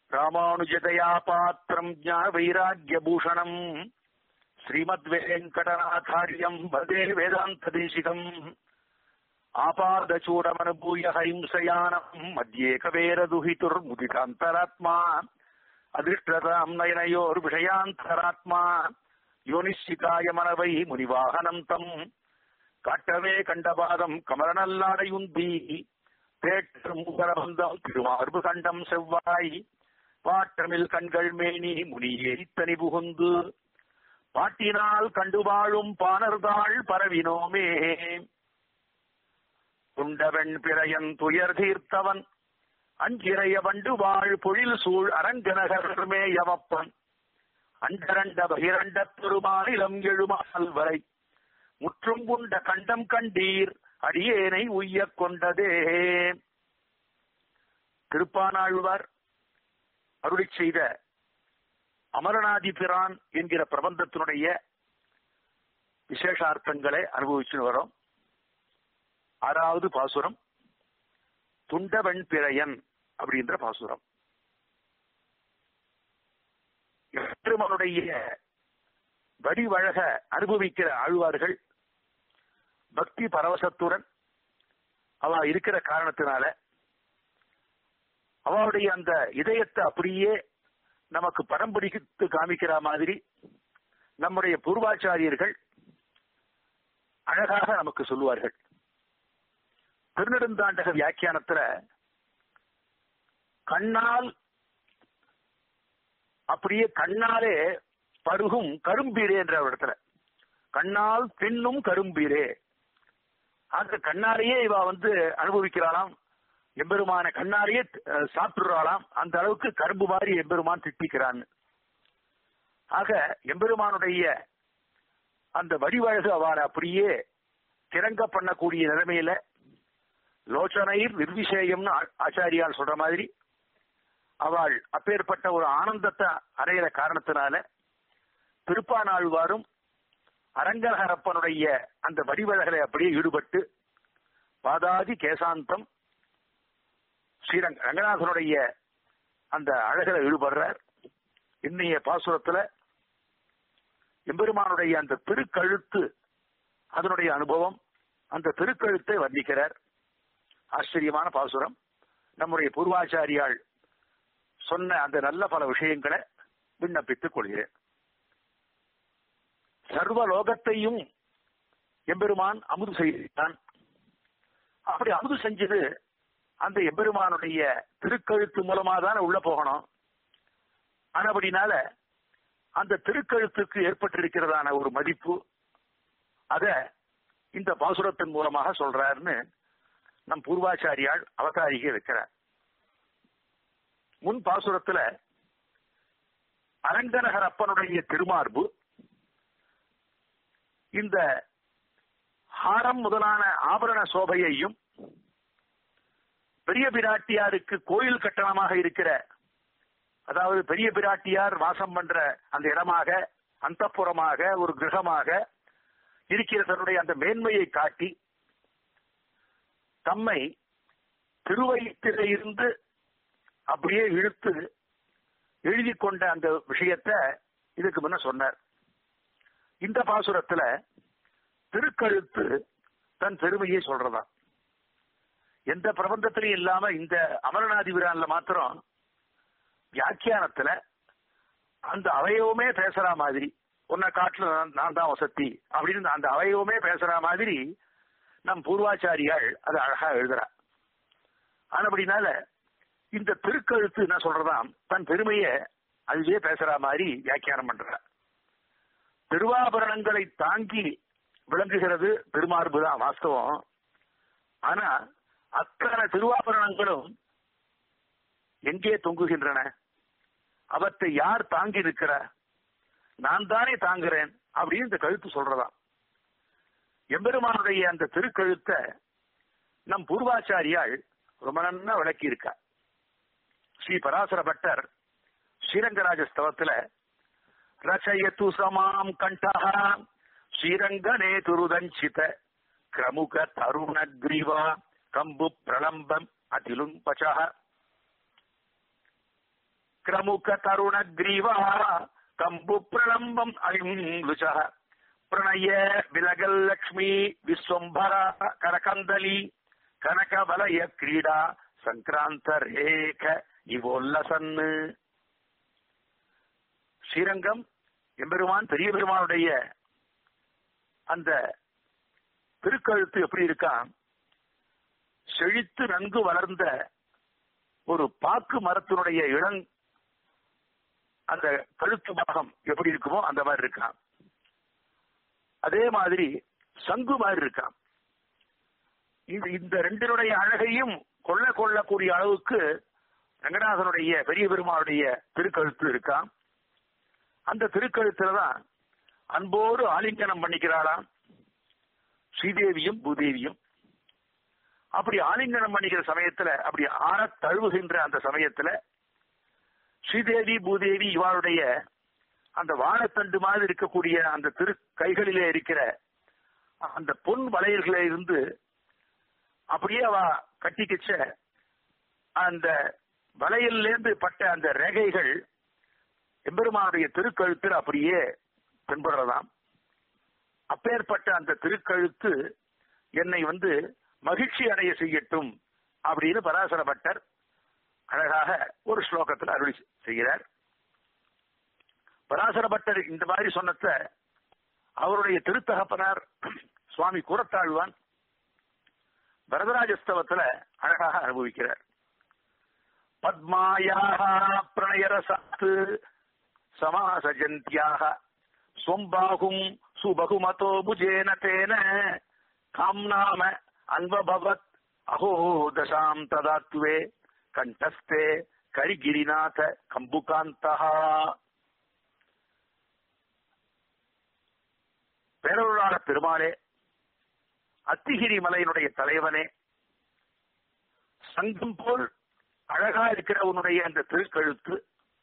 ராமானுஜதயா பாத்திரம் ஞான வைராகிய பூஷணம் ஸ்ரீமத் வெங்கடநாதாரியம் வதே வேதாந்த தேசிகம் ஆபாதச்சூடமனுபூய ஹைம்சயானம் மத்தியே கவேரதுஹிதுர் முதிதாந்தராத்மா அதிருஷ்டதாம் நயனயோர் விஷயாந்தராத்மா யோனிஷிகாய மனவை முனிவாகனம் தம் காட்டவே கண்டபாதம் கமலநல்லாடையுந்தி தேற்றும் முகரபந்தம் திருமார்பு கண்டம் செவ்வாய் பாற்றமில் கண்கள் மேனி முனியே இத்தனி புகுந்து பாட்டினால் கண்டு வாழும் பாணர்தாள் பரவினோமே குண்டவன் பிறையன் துயர் தீர்த்தவன் அஞ்சிறைய வண்டு வாழ் பொழில் சூழ் அரங்கநகர் மேயவப்பன் அண்டரண்ட பகிரண்ட பெருமானிலம் எழுமால் வரை முற்றும் குண்ட கண்டம் கண்டீர் அடியேனை உய்யக் கொண்டதே திருப்பானாழ்வார் அருளி செய்த அமரநாதி பிரான் என்கிற பிரபந்தத்தினுடைய விசேஷார்த்தங்களை அனுபவிச்சு வரோம் ஆறாவது பாசுரம் துண்டவன் பிறையன் அப்படின்ற பாசுரம் பெருமனுடைய வடிவழக அனுபவிக்கிற ஆழ்வார்கள் பக்தி பரவசத்துடன் அவ இருக்கிற காரணத்தினால அவளுடைய அந்த இதயத்தை அப்படியே நமக்கு படம் பிடித்து காமிக்கிற மாதிரி நம்முடைய பூர்வாச்சாரியர்கள் அழகாக நமக்கு சொல்லுவார்கள் திருநெடுந்தாண்டக வியாக்கியானத்துல கண்ணால் அப்படியே கண்ணாலே பருகும் கரும்பீரே என்ற ஒரு இடத்துல கண்ணால் பின்னும் கரும்பீரே அந்த கண்ணாலேயே இவ வந்து அனுபவிக்கிறாளாம் எம்பெருமான கண்ணாலேயே சாப்பிடுறாளாம் அந்த அளவுக்கு கரும்பு மாதிரி எம்பெருமான் திட்டிக்கிறான் ஆக எம்பெருமானுடைய அந்த வடிவழகு அவளை அப்படியே கிறங்க பண்ணக்கூடிய நிலைமையில லோச்சனையில் நிர்விஷேயம்னு ஆச்சாரியால் சொல்ற மாதிரி அவள் அப்பேற்பட்ட ஒரு ஆனந்தத்தை அடையிற காரணத்தினால திருப்பானாழ்வாரும் அரங்கநகரப்பனுடைய அந்த வடிவழகளை அப்படியே ஈடுபட்டு பாதாதி கேசாந்தம் ஸ்ரீரங்க ரங்கநாதனுடைய அந்த அழகில ஈடுபடுறார் இன்னைய பாசுரத்துல எம்பெருமானுடைய அந்த திருக்கழுத்து அதனுடைய அனுபவம் அந்த திருக்கழுத்தை வர்ணிக்கிறார் ஆச்சரியமான பாசுரம் நம்முடைய பூர்வாச்சாரியால் சொன்ன அந்த நல்ல பல விஷயங்களை விண்ணப்பித்துக் கொள்கிறேன் சர்வ லோகத்தையும் எம்பெருமான் அமுது செய்தான் அப்படி அமுது செஞ்சது அந்த எம்பெருமானுடைய திருக்கழுத்து மூலமா தான் உள்ள போகணும் ஆனபடினால அந்த திருக்கழுத்துக்கு ஏற்பட்டிருக்கிறதான ஒரு மதிப்பு அத இந்த பாசுரத்தின் மூலமாக சொல்றாருன்னு நம் பூர்வாச்சாரியால் அவதாரிக வைக்கிறார் முன் பாசுரத்துல அரங்கநகர் அப்பனுடைய திருமார்பு இந்த ஹாரம் முதலான ஆபரண சோபையையும் பெரிய பிராட்டியாருக்கு கோயில் கட்டணமாக இருக்கிற அதாவது பெரிய பிராட்டியார் வாசம் பண்ற அந்த இடமாக அந்தப்புறமாக ஒரு கிரகமாக இருக்கிற தன்னுடைய அந்த மேன்மையை காட்டி தம்மை திருவயிற்றில இருந்து அப்படியே இழுத்து எழுதி கொண்ட அந்த விஷயத்த இதுக்கு முன்ன சொன்னார் இந்த பாசுரத்துல திருக்கழுத்து தன் பெருமையை சொல்றதா எந்த பிரபந்தத்திலையும் இல்லாம இந்த அமரநாதி விரான்ல மாத்திரம் வியாக்கியானத்துல அந்த அவயவமே பேசுற மாதிரி உன்னை காட்டுல நான் தான் வசதி அப்படின்னு அந்த அவயவமே பேசுற மாதிரி நம் பூர்வாச்சாரியால் அது அழகா எழுதுறா ஆனபடினால இந்த திருக்கழுத்து என்ன சொல்றதாம் தன் பெருமைய அதுவே பேசுற மாதிரி வியாக்கியானம் பண்ற திருவாபரணங்களை தாங்கி விளங்குகிறது திருமார்பு தான் வாஸ்தவம் ஆனா அத்தனை திருவாபரணங்களும் எங்கே தொங்குகின்றன அவற்றை யார் தாங்கி இருக்கிற நான் தானே தாங்குறேன் அப்படின்னு இந்த கழுத்து சொல்றதாம் எம்பெருமானுடைய அந்த திருக்கழுத்த நம் பூர்வாச்சாரியால் ரொம்ப நன்னா விளக்கி இருக்கா ஸ்ரீ பராசர பட்டர் ஸ்ரீரங்கராஜ ஸ்தவத்துல ரச்சயத்து சமாம் கண்டா ஸ்ரீரங்கனே துருதஞ்சித கிரமுக தருண கிரீவா கம்பு பிரளம்பம் அதிலும் பச்சா வக்ரமுக தருண கிரீவா கம்பு பிரலம்பம் அழிம்லுஷ பிரணய விலகல் லக்ஷ்மி விஸ்வம்பர கரகந்தலி கனக வலய கிரீடா சங்கிராந்த ரேக இவோல்லசன்னு ஸ்ரீரங்கம் எம்பெருமான் பெரிய பெருமானுடைய அந்த திருக்கழுத்து எப்படி இருக்கான் செழித்து நன்கு வளர்ந்த ஒரு பாக்கு மரத்தினுடைய இளங் அந்த கழுத்து பாகம் எப்படி இருக்குமோ அந்த மாதிரி இருக்கான் அதே மாதிரி சங்கு மாதிரி இருக்கான் இந்த இந்த ரெண்டினுடைய அழகையும் கொள்ள கொள்ளக்கூடிய அளவுக்கு ரங்கநாதனுடைய பெரிய பெருமானுடைய திருக்கழுத்து இருக்கான் அந்த திருக்கழுத்துல தான் அன்போடு ஆலிங்கனம் பண்ணிக்கிறாளாம் ஸ்ரீதேவியும் பூதேவியும் அப்படி ஆலிங்கனம் பண்ணிக்கிற சமயத்துல அப்படி ஆற தழுவுகின்ற அந்த சமயத்துல ஸ்ரீதேவி பூதேவி இவாளுடைய அந்த வாழைத்தண்டு மாதிரி இருக்கக்கூடிய அந்த திரு கைகளிலே இருக்கிற அந்த பொன் வளையல்கள இருந்து அப்படியே அவ கட்டிக்கிச்ச அந்த வளையல்லேருந்து பட்ட அந்த ரேகைகள் எம்பெருமானுடைய திருக்கழுத்தில் அப்படியே தென்படுறதாம் அப்பேற்பட்ட அந்த திருக்கழுத்து என்னை வந்து மகிழ்ச்சி அடைய செய்யட்டும் அப்படின்னு பராசர பட்டர் அழகாக ஒரு ஸ்லோகத்தில் அருளி செய்கிறார் பராசர பட்டர் இந்த மாதிரி சொன்னத அவருடைய திருத்தகப்பனார் சுவாமி கூறத்தாழ்வான் வரதராஜஸ்தவத்துல அழகாக அனுபவிக்கிறார் பத்மாயாக பிரணயரசாத்து சமாசஜந்தியாக ஸ்வம்பாகும் சுபகுமதோ புஜேன தேன காம்நாம அன்பபவத் அஹோ தசாம் ததாத்வே கண்டஸ்தே கரிகிரிநாத கம்புகாந்தா பேரருளாள பெருமாளே அத்திகிரி மலையினுடைய தலைவனே சங்கம் போல் அழகா இருக்கிற உன்னுடைய அந்த திருக்கழுத்து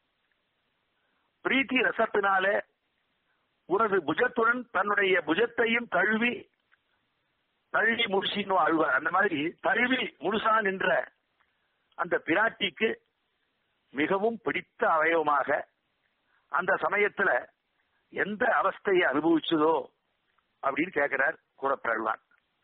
பிரீத்தி ரசத்தினாலே உனது புஜத்துடன் தன்னுடைய புஜத்தையும் தழுவி தழுவி முடிச்சின்னு அழுவார் அந்த மாதிரி தழுவி முழுசா நின்ற அந்த பிராட்டிக்கு மிகவும் பிடித்த அவயவமாக அந்த சமயத்துல எந்த அவஸ்தையை அனுபவிச்சதோ அப்படின்னு கேட்கிறார் கூறப்பெறலாம்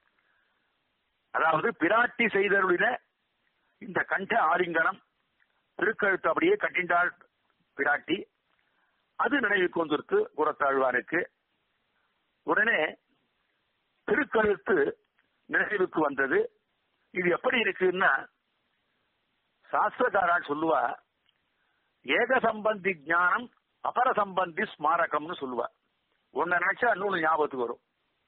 அதாவது பிராட்டி செய்தருளின இந்த கண்ட ஆலிங்கனம் திருக்கழுத்து அப்படியே கட்டிண்டாள் பிராட்டி அது நினைவுக்கு வந்துருத்து குரத்தாழ்வானுக்கு உடனே திருக்கழுத்து நினைவுக்கு வந்தது இது எப்படி இருக்குன்னா சாஸ்திரக்காரால் சொல்லுவா ஏக சம்பந்தி ஞானம் அபர சம்பந்தி ஸ்மாரகம்னு சொல்லுவா ஒன்ன நினைச்சா இன்னொன்னு ஞாபகத்துக்கு வரும்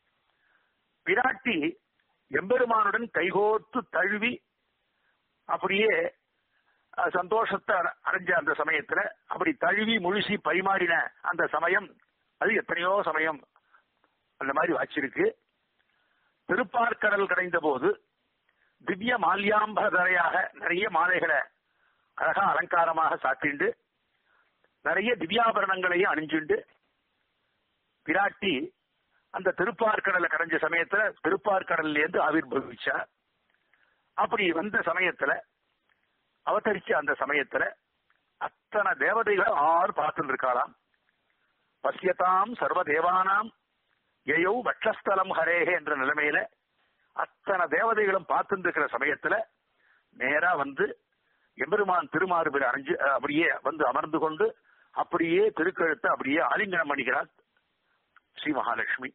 பிராட்டி எம்பெருமானுடன் கைகோர்த்து தழுவி அப்படியே அஹ், சந்தோஷத்தை அடைஞ்ச அந்த சமயத்துல அப்படி தழுவி முழுசி பரிமாறின அந்த சமயம் அது எத்தனையோ சமயம் அந்த மாதிரி வச்சிருக்கு திருப்பார்கடல் கடைந்த போது திவ்ய மால்யாம்பதரையாக நிறைய மாலைகளை அழகா அலங்காரமாக சாத்திண்டு நிறைய திவ்யாபரணங்களையும் அணிஞ்சுண்டு பிராட்டி அந்த திருப்பார்கடலை கடைஞ்ச சமயத்துல திருப்பார்கடல்ல இருந்து ஆவிர்வவிச்சா அப்படி வந்த சமயத்துல அவதரிச்ச அந்த சமயத்துல அத்தனை தேவதைகள் ஆறு பார்த்துட்டு இருக்காளாம் பசியதாம் சர்வ தேவானாம் எயோ வட்சஸ்தலம் ஹரேஹே என்ற நிலைமையில அத்தனை தேவதைகளும் பார்த்துட்டு இருக்கிற சமயத்துல நேரா வந்து எம்பெருமான் திருமாறுபில் அணிஞ்சு அஹ், அப்படியே வந்து அமர்ந்து கொண்டு அப்படியே திருக்கழுத்தை அப்படியே ஆலிங்கனம் பண்ணிக்கிறார் ஸ்ரீ மகாலட்சுமி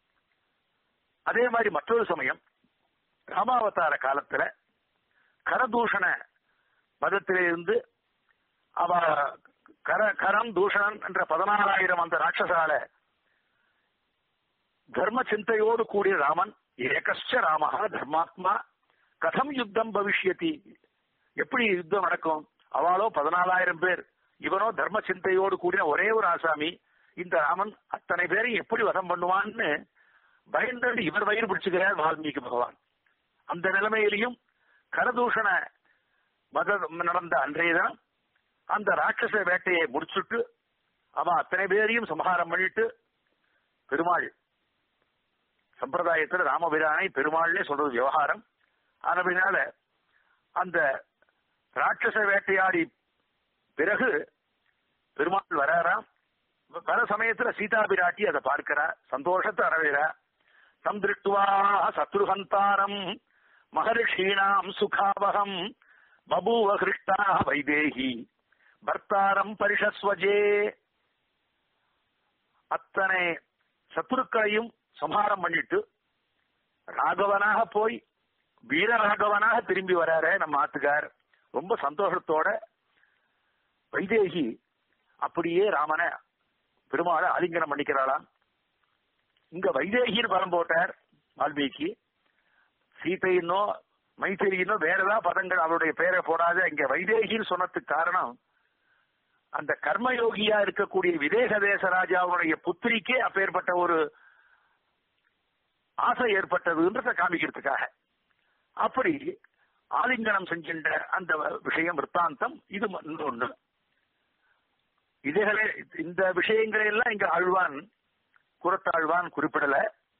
அதே மாதிரி மற்றொரு சமயம் ராமாவதார காலத்துல கரதூஷண மதத்திலிருந்து அவ கர கரம் தூஷணன் என்ற பதினாறாயிரம் அந்த ராட்சசால தர்ம சிந்தையோடு கூடிய ராமன் ஏகஸ்ச ராமஹா தர்மாத்மா கதம் யுத்தம் பவிஷ்யதி எப்படி யுத்தம் நடக்கும் அவளோ பதினாலாயிரம் பேர் இவனோ தர்ம சிந்தையோடு கூடின ஒரே ஒரு ஆசாமி இந்த ராமன் அத்தனை பேரையும் எப்படி வதம் பண்ணுவான்னு பயந்து இவர் வயிறு பிடிச்சுக்கிறார் வால்மீகி பகவான் அந்த நிலைமையிலையும் கரதூஷண மத நடந்த அன்றைய தினம் அந்த ராட்சச வேட்டையை முடிச்சுட்டு அவன் அத்தனை பேரையும் சம்ஹாரம் பண்ணிட்டு பெருமாள் சம்பிரதாயத்துல ராமபிரானை பெருமாள்னே சொல்றது விவகாரம் ஆனபினால அந்த ராட்சச வேட்டையாடி பிறகு பெருமாள் வராராம் பல சமயத்துல சீதா பிராட்டி அதை பார்க்கிறா சந்தோஷத்தை அறவிறா தம் திருஷ்டுவா சத்ருஹந்தாரம் மகர்ஷீணாம் சுகாவகம் பபூவ ஹிருஷ்டா வைதேகி பர்த்தாரம் பரிஷஸ்வஜே அத்தனை சத்துருக்களையும் சம்ஹாரம் பண்ணிட்டு ராகவனாக போய் வீர ராகவனாக திரும்பி வராரே நம்ம ஆத்துக்கார் ரொம்ப சந்தோஷத்தோட வைதேகி அப்படியே ராமனை பெருமாளை ஆலிங்கனம் பண்ணிக்கிறாளாம் இங்க வைதேகின்னு பலம் போட்டார் வால்மீகி சீதையினோ மைத்திரியினோ வேற ஏதாவது பதங்கள் அவருடைய பெயரை போடாத இங்க வைதேகின்னு சொன்னதுக்கு காரணம் அந்த கர்மயோகியா இருக்கக்கூடிய விதேக தேச ராஜாவுடைய புத்திரிக்கே அப்பேற்பட்ட ஒரு ஆசை ஏற்பட்டதுன்றத காமிக்கிறதுக்காக அப்படி ஆலிங்கனம் செஞ்சின்ற அந்த விஷயம் விற்த்தாந்தம் இது ஒண்ணு இதுகளே இந்த விஷயங்களை எல்லாம் இங்க ஆழ்வான் குரத்தாழ்வான் குறிப்பிடல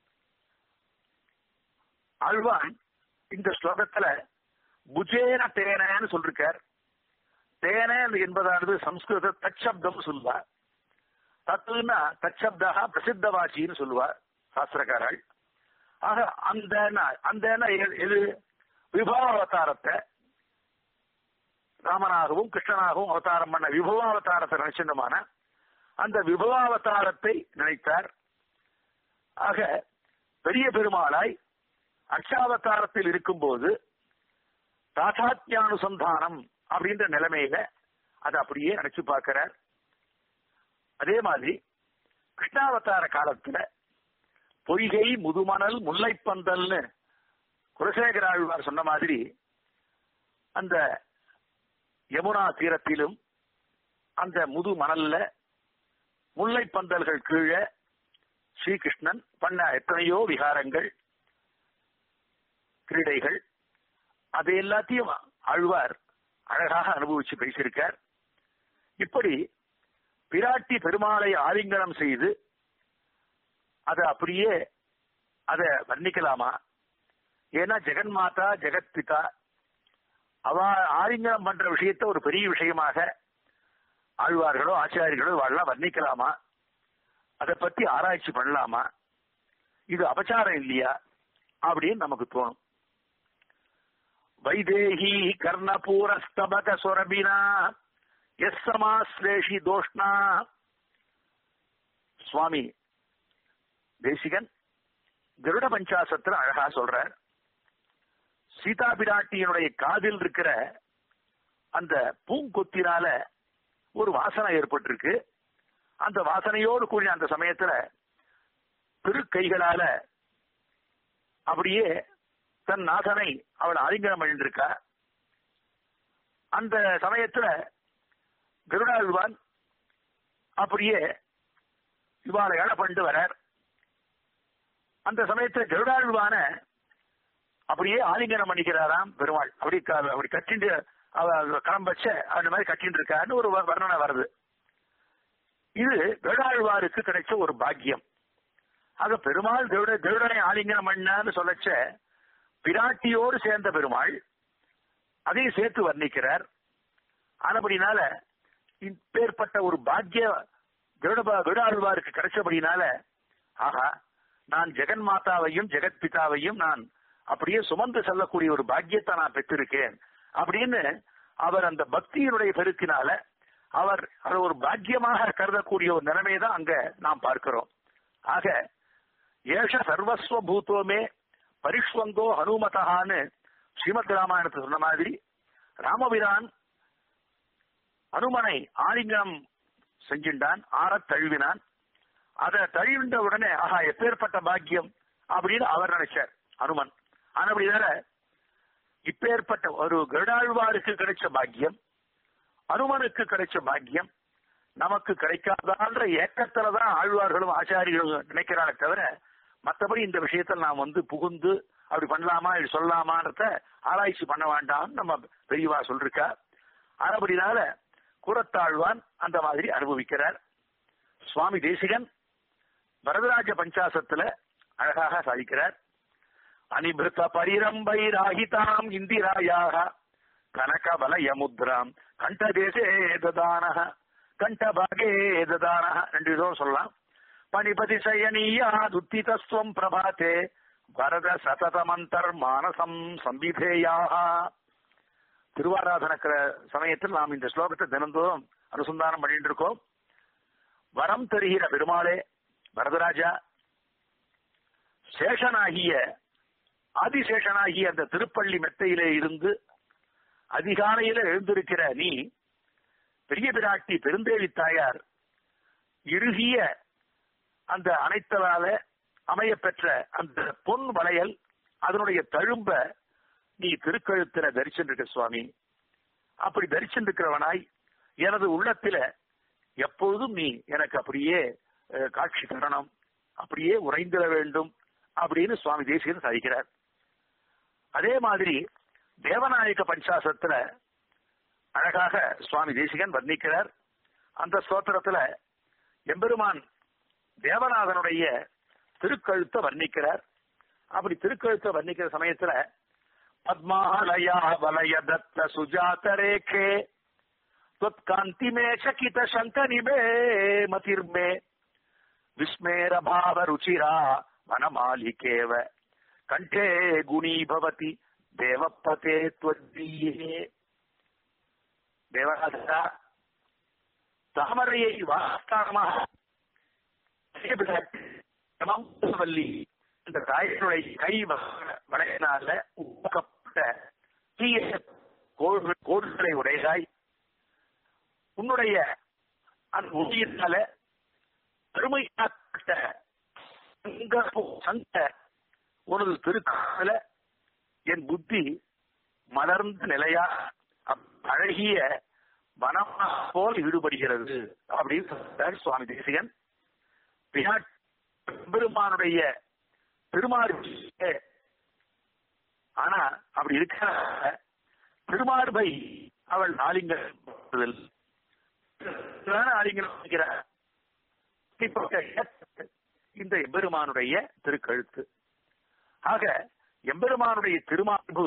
ஆழ்வான் இந்த ஸ்லோகத்துல புஜேன தேனன்னு சொல்லிருக்கார் தேன என்பதானது சம்ஸ்கிருத தச்சப்தம் சொல்லுவார் தத்துனா தச்சப்தா பிரசித்தவாச்சின்னு சொல்லுவார் சாஸ்திரக்காரர்கள் ஆக அந்த அந்த எது விபவ அவதாரத்தை ராமனாகவும் கிருஷ்ணனாகவும் அவதாரம் பண்ண விபவ அவதாரத்தை நினைச்சிருந்தமான அந்த விபவ அவதாரத்தை நினைத்தார் ஆக பெரிய பெருமாளாய் அக்ஷாவதாரத்தில் இருக்கும்போது தாசாத்யானுசந்தானம் அப்படின்ற நிலைமையில அதை அப்படியே நினைச்சு பார்க்கிறார் அதே மாதிரி கிருஷ்ணாவதார காலத்துல பொய்கை முதுமணல் முல்லைப்பந்தல்னு குலசேகர ஆழ்வார் சொன்ன மாதிரி அந்த யமுனா தீரத்திலும் அந்த முது மணல்ல முல்லைப்பந்தல்கள் கீழே ஸ்ரீகிருஷ்ணன் பண்ண எத்தனையோ விகாரங்கள் கிரீடைகள் அது எல்லாத்தையும் ஆழ்வார் அழகாக அனுபவிச்சு பேசியிருக்கார் இப்படி பிராட்டி பெருமாளை ஆலிங்கனம் செய்து அதை அப்படியே அதை வர்ணிக்கலாமா ஏன்னா ஜெகன்மாதா ஜெகத்பிதா அவ ஆலிங்கனம் பண்ற விஷயத்த ஒரு பெரிய விஷயமாக ஆழ்வார்களோ ஆச்சாரியர்களோ வாழலாம் வர்ணிக்கலாமா அதை பத்தி ஆராய்ச்சி பண்ணலாமா இது அபச்சாரம் இல்லையா அப்படின்னு நமக்கு தோணும் வைதேகி கர்ணபூரஸ்தபக சுரபினா எஸ் சமாஸ்லேஷி தோஷ்ணா சுவாமி தேசிகன் கருட பஞ்சாசத்துல அழகா சொல்றார் சீதா பிராட்டியினுடைய காதில் இருக்கிற அந்த பூங்கொத்தினால ஒரு வாசனை ஏற்பட்டிருக்கு அந்த வாசனையோடு கூடிய அந்த சமயத்துல திருக்கைகளால அப்படியே தன் நாதனை அவள் ஆலிங்கனம் பண்ணிருக்கா அந்த சமயத்துல கருடாழ்வான் அப்படியே இவாளை ஏழை பண்ணிட்டு வரார் அந்த சமயத்துல கருடாழ்வான அப்படியே ஆலிங்கனம் பண்ணிக்கிறாராம் பெருமாள் அப்படி க- அப்படி கட்டிண்டு அவ களம் வச்ச அந்த மாதிரி கட்டிட்டு இருக்காருன்னு ஒரு வ- வர்ணனை வருது இது கருடாழ்வாருக்கு கிடைச்ச ஒரு பாக்கியம் ஆக பெருமாள் கருட கருடனை ஆலிங்கனம் பண்ணான்னு சொல்லச்ச பிராட்டியோடு சேர்ந்த பெருமாள் அதையும் சேர்த்து வர்ணிக்கிறார் ஆனபடினால இப்பேற்பட்ட ஒரு பாக்கிய கருட கருடாழ்வாருக்கு கிடைச்சபடினால ஆஹா நான் ஜெகன் மாதாவையும் ஜெகத் பிதாவையும் நான் அப்படியே சுமந்து செல்லக்கூடிய ஒரு பாக்கியத்தை நான் பெற்றிருக்கேன் அப்படின்னு அவர் அந்த பக்தியினுடைய பெருக்கினால அவர் அதை ஒரு பாக்கியமாக கருதக்கூடிய ஒரு நிலைமையை தான் அங்க நாம் பார்க்கிறோம் ஆக ஏஷ சர்வஸ்வ பூத்தோமே பரிஷ்வங்கோ ஹனுமதஹான்னு ஸ்ரீமத் ராமாயணத்தை சொன்ன மாதிரி ராமபிரான் அனுமனை ஆலிங்கம் செஞ்சின்றான் ஆறத் தழுவினான் அதை தழுவின்ற உடனே ஆஹா எப்பேற்பட்ட பாக்கியம் அப்படின்னு அவர் நினைச்சார் அனுமன் ஆனபடினால இப்பேற்பட்ட ஒரு கருடாழ்வாருக்கு கிடைச்ச பாக்கியம் அனுமனுக்கு கிடைச்ச பாக்கியம் நமக்கு கிடைக்காதான்ற ஏக்கத்துலதான் ஆழ்வார்களும் ஆச்சாரிகளும் நினைக்கிறானே தவிர மற்றபடி இந்த விஷயத்தில் நாம் வந்து புகுந்து அப்படி பண்ணலாமா இப்படி சொல்லலாமான்றத ஆராய்ச்சி பண்ண வேண்டாம் நம்ம பெரியவா சொல்லிருக்கா ஆனபடினால கூறத்தாழ்வான் அந்த மாதிரி அனுபவிக்கிறார் சுவாமி தேசிகன் வரதராஜ பஞ்சாசத்துல அழகாக சாதிக்கிறார் அனிபிருத்த பரிரம்பை ராகிதாம் இந்திராயாக கனக வலய முத்ராம் கண்டதேசே ததானக கண்டபாகே ததான ரெண்டு விதம் சொல்லலாம் பணிபதி சயனீயா துத்திதஸ்வம் பிரபாத்தே வரத சததமந்தர் மானசம் சம்பிதேயாக திருவாராதனக்கிற சமயத்தில் நாம் இந்த ஸ்லோகத்தை தினந்தோறும் அனுசந்தானம் பண்ணிட்டு இருக்கோம் வரம் தருகிற பெருமாளே வரதராஜா சேஷனாகிய ஆதிசேஷனாகிய அந்த திருப்பள்ளி மெத்தையிலே இருந்து அதிகாலையில எழுந்திருக்கிற நீ பெரிய பிராட்டி பெருந்தேவி தாயார் இறுகிய அந்த அனைத்தலால அமைய பெற்ற அந்த பொன் வளையல் அதனுடைய தழும்ப நீ திருக்கழுத்துல தரிசனிருக்க சுவாமி அப்படி தரிசனிருக்கிறவனாய் எனது உள்ளத்தில எப்பொழுதும் நீ எனக்கு அப்படியே அஹ், காட்சி தரணும் அப்படியே உறைந்திட வேண்டும் அப்படின்னு சுவாமி தேசிகன் சாதிக்கிறார் அதே மாதிரி தேவநாயக பஞ்சாசத்துல அழகாக சுவாமி தேசிகன் வர்ணிக்கிறார் அந்த ஸ்தோத்திரத்துல எம்பெருமான் தேவநாதனுடைய திருக்கழுத்தை வர்ணிக்கிறார் அப்படி திருக்கழுத்தை வர்ணிக்கிற சமயத்துல பத்மாலயா வலய தத்த சுஜாத ரேகே त्वत्कान्ति मे शकित शङ्क निबे मतिर्मे विस्मेर भाव रुचिरा वनमालिकेव कण्ठे गुणी भवति देवपते त्वद्दीये தேவராஜா தாமரையை வாஸ்தானமாக வள்ளி இந்த தாயினுடைய கை வளையினால உருவாக்கப்பட்ட தீய கோள்கள் கோள்களை உடையதாய் உன்னுடைய அந்த உயிரினால பெருமையாக்கப்பட்ட சங்க சங்க உனது திருக்கால என் புத்தி மலர்ந்த நிலையா அப்- அழகிய வனமா போல் ஈடுபடுகிறது அப்படின்னு சொல்றார் சுவாமி தேசிகன் பிராட் பெருமானுடைய திருமாறு ஆனா அப்படி இருக்கிற திருமார்பை அவள் ஆலிங்கல் ஆலிங்கல் வைக்கிறார் இப்படிப்பட்ட இந்த எம்பெருமானுடைய திருக்கழுத்து ஆக எம்பெருமானுடைய திருமார்பு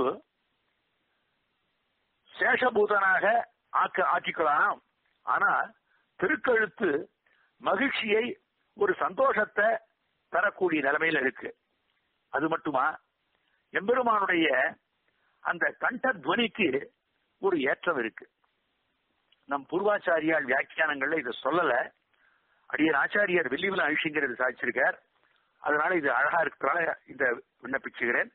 சேஷபூதனாக ஆக்க ஆக்கிக்கலாம் ஆனா திருக்கழுத்து மகிழ்ச்சியை ஒரு சந்தோஷத்தை தரக்கூடிய நிலைமையில இருக்கு அது மட்டுமா எம்பெருமானுடைய அந்த கண்ட துவனிக்கு ஒரு ஏற்றம் இருக்கு நம் பூர்வாச்சாரியால் வியாக்கியானங்கள்ல இதை சொல்லல அடியர் ஆச்சாரியார் வெள்ளிவில அழிஷிங்கிறது சாதிச்சிருக்கார் அதனால இது அழகா இருக்கிறனால இந்த விண்ணப்பிச்சுகிறேன்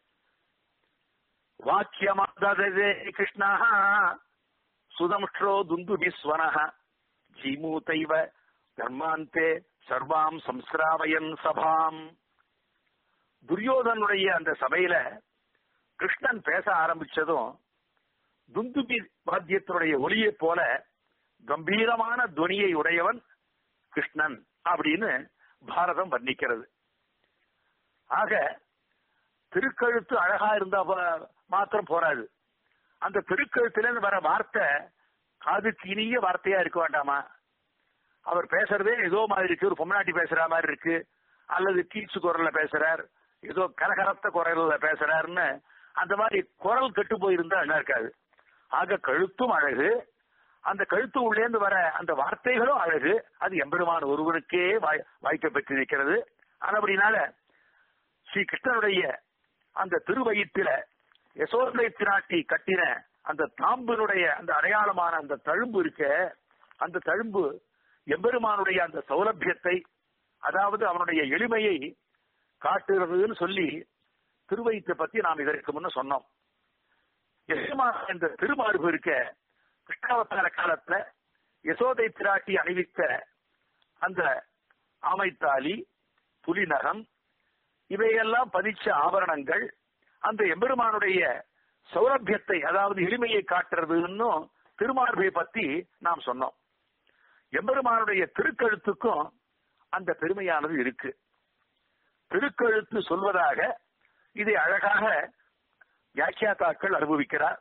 வாக்கியமாததே கிருஷ்ணா சுதம்ஷ்டோ துந்துபிஸ்வனः ஜீமூதைவ தர்மாந்தே சர்வாம் சம்ஸ்ராவயன் சபாம் துரியோதனுடைய அந்த சபையில கிருஷ்ணன் பேச ஆரம்பிச்சதும் துந்துபி வாத்தியத்தினுடைய ஒளியை போல கம்பீரமான துவனியை உடையவன் கிருஷ்ணன் அப்படின்னு பாரதம் வர்ணிக்கிறது ஆக திருக்கழுத்து அழகா இருந்தா போ- மாத்திரம் போராது அந்த திருக்கழுத்துல வர வார்த்தை காதுக்கு இனிய வார்த்தையா இருக்க வேண்டாமா அவர் பேசுறதே ஏதோ மாதிரி இருக்கு ஒரு பொம்னாட்டி பேசுற மாதிரி இருக்கு அல்லது கீச்சு குரல்ல பேசுறார் ஏதோ கரகரத்த குரல்ல பேசுறாருன்னு அந்த மாதிரி குரல் கெட்டு போயிருந்தா நல்லா இருக்காது ஆக கழுத்தும் அழகு அந்த கழுத்து உள்ளேந்து வர அந்த வார்த்தைகளும் அழகு அது எம்பெருமான் ஒருவனுக்கே வாய் வாய்ப்பை பெற்று நிற்கிறது அப்படினால ஸ்ரீ கிருஷ்ணனுடைய அந்த திருவயிற்றில யசோதை திராட்டி கட்டின அந்த தாம்பினுடைய அந்த அடையாளமான அந்த தழும்பு இருக்க அந்த தழும்பு எம்பெருமானுடைய அந்த சௌலபியத்தை அதாவது அவனுடைய எளிமையை காட்டுகிறதுன்னு சொல்லி திருவயிற்றை பத்தி நாம் இதற்கு முன்ன சொன்னோம் எம்பெருமான் இந்த திருமார்பு இருக்க கிருஷ்ணாவதார காலத்துல யசோதை பிராட்டி அணிவித்த அந்த ஆமைத்தாலி புலிநகம் இவையெல்லாம் பதிச்ச ஆபரணங்கள் அந்த எம்பெருமானுடைய சௌரபியத்தை அதாவது எளிமையை காட்டுறதுன்னு திருமார்பை பத்தி நாம் சொன்னோம் எம்பெருமானுடைய திருக்கழுத்துக்கும் அந்த பெருமையானது இருக்கு திருக்கழுத்து சொல்வதாக இதை அழகாக வியாக்கியாத்தாக்கள் அனுபவிக்கிறார்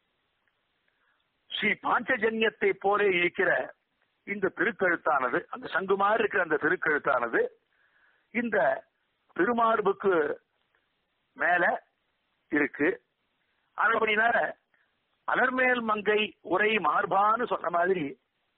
ஸ்ரீ பாஞ்சஜன்யத்தை போல இருக்கிற இந்த திருக்கழுத்தானது அந்த சங்குமாறு இருக்கிற அந்த திருக்கழுத்தானது இந்த திருமார்புக்கு மேல இருக்கு அதுபடினால அலர்மேல் மங்கை உரை மார்பான்னு சொன்ன மாதிரி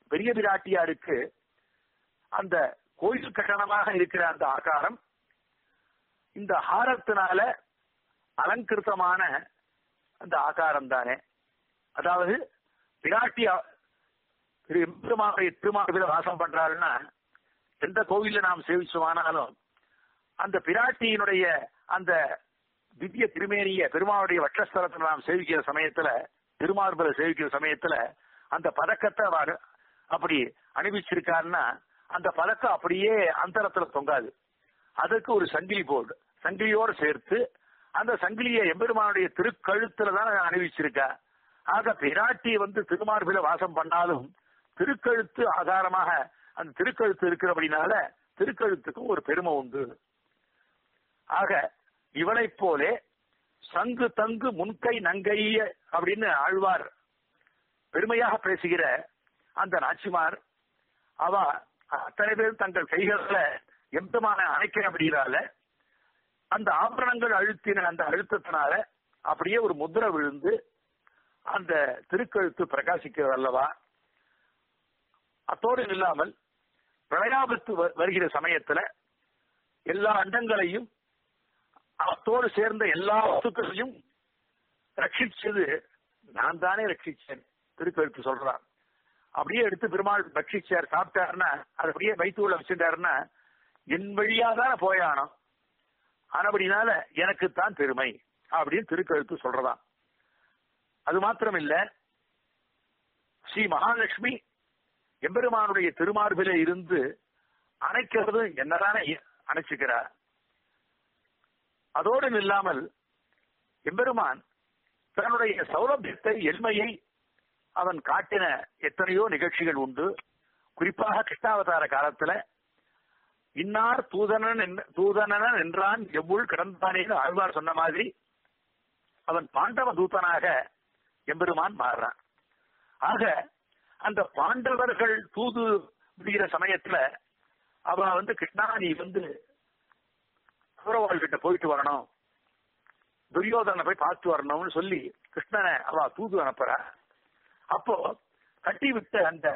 பெரிய பிராட்டியாருக்கு அந்த கோயில் கட்டணமாக இருக்கிற அந்த ஆகாரம் இந்த ஹாரத்தினால அலங்கிருத்தமான அந்த ஆகாரம் தானே அதாவது பிராட்டி திரு எம்பெருமானுடைய திருமாவில வாசம் பண்றாருன்னா எந்த கோவில்ல நாம் சேவிச்சோமானாலும் அந்த பிராட்டியினுடைய அந்த திவ்ய திருமேனிய பெருமாளுடைய வட்டஸ்தலத்துல நாம் சேவிக்கிற சமயத்துல திருமார்பல சேவிக்கிற சமயத்துல அந்த பதக்கத்தை அவர் அப்படி அணிவிச்சிருக்காருன்னா அந்த பதக்கம் அப்படியே அந்தரத்துல தொங்காது அதுக்கு ஒரு சங்கிலி போர்டு சங்கிலியோடு சேர்த்து அந்த சங்கிலியை எம்பெருமானுடைய திருக்கழுத்துல தான் அணிவிச்சிருக்கா ஆக பிராட்டி வந்து திருமார்பில வாசம் பண்ணாலும் திருக்கழுத்து ஆதாரமாக அந்த திருக்கழுத்து இருக்கிறபடினால திருக்கழுத்துக்கும் ஒரு பெருமை உண்டு ஆக இவளைப் போலே சங்கு தங்கு முன்கை நங்கைய அப்படின்னு ஆழ்வார் பெருமையாக பேசுகிற அந்த நாச்சிமார் அவ அத்தனை பேர் தங்கள் கைகளில் எம்பமான அணைக்க அப்படின்னால அந்த ஆபரணங்கள் அழுத்தின அந்த அழுத்தத்தினால அப்படியே ஒரு முத்திரை விழுந்து அந்த திருக்கழுத்து பிரகாசிக்கிறது அல்லவா அத்தோடு இல்லாமல் பிரளயாபத்து வருகிற சமயத்துல எல்லா அண்டங்களையும் அத்தோடு சேர்ந்த எல்லா வஸ்துக்களையும் ரட்சிச்சது நான் தானே ரட்சிச்சேன் திருக்கழுத்து சொல்றான் அப்படியே எடுத்து பெருமாள் பட்சிச்சார் சாப்பிட்டாருன்னா அது அப்படியே வயிற்றுள்ள வச்சுட்டாருன்னா என் வழியா தானே போயானோ ஆனபடினால எனக்குத்தான் பெருமை அப்படின்னு திருக்கழுத்து சொல்றதாம் அது மாத்திரம் இல்ல ஸ்ரீ மகாலட்சுமி எம்பெருமானுடைய திருமார்பில இருந்து அணைக்கிறது என்னதானே அணைச்சுக்கிறார் அதோடு இல்லாமல் எம்பெருமான் தன்னுடைய சௌலபியத்தை எளிமையை அவன் காட்டின எத்தனையோ நிகழ்ச்சிகள் உண்டு குறிப்பாக கிருஷ்ணாவதார காலத்துல இன்னார் தூதனன் தூதனன் என்றான் எவ்வுள் கிடந்தானேன்னு ஆழ்வார் சொன்ன மாதிரி அவன் பாண்டவ தூதனாக எம்பெருமான் மாறுறான் ஆக அந்த பாண்டவர்கள் தூது விடுகிற சமயத்துல அவ வந்து கிருஷ்ணா நீ வந்து கௌரவாள் கிட்ட போயிட்டு வரணும் துரியோதனை போய் பார்த்து வரணும்னு சொல்லி கிருஷ்ணனை அவ தூது அனுப்புறா அப்போ கட்டி விட்ட அந்த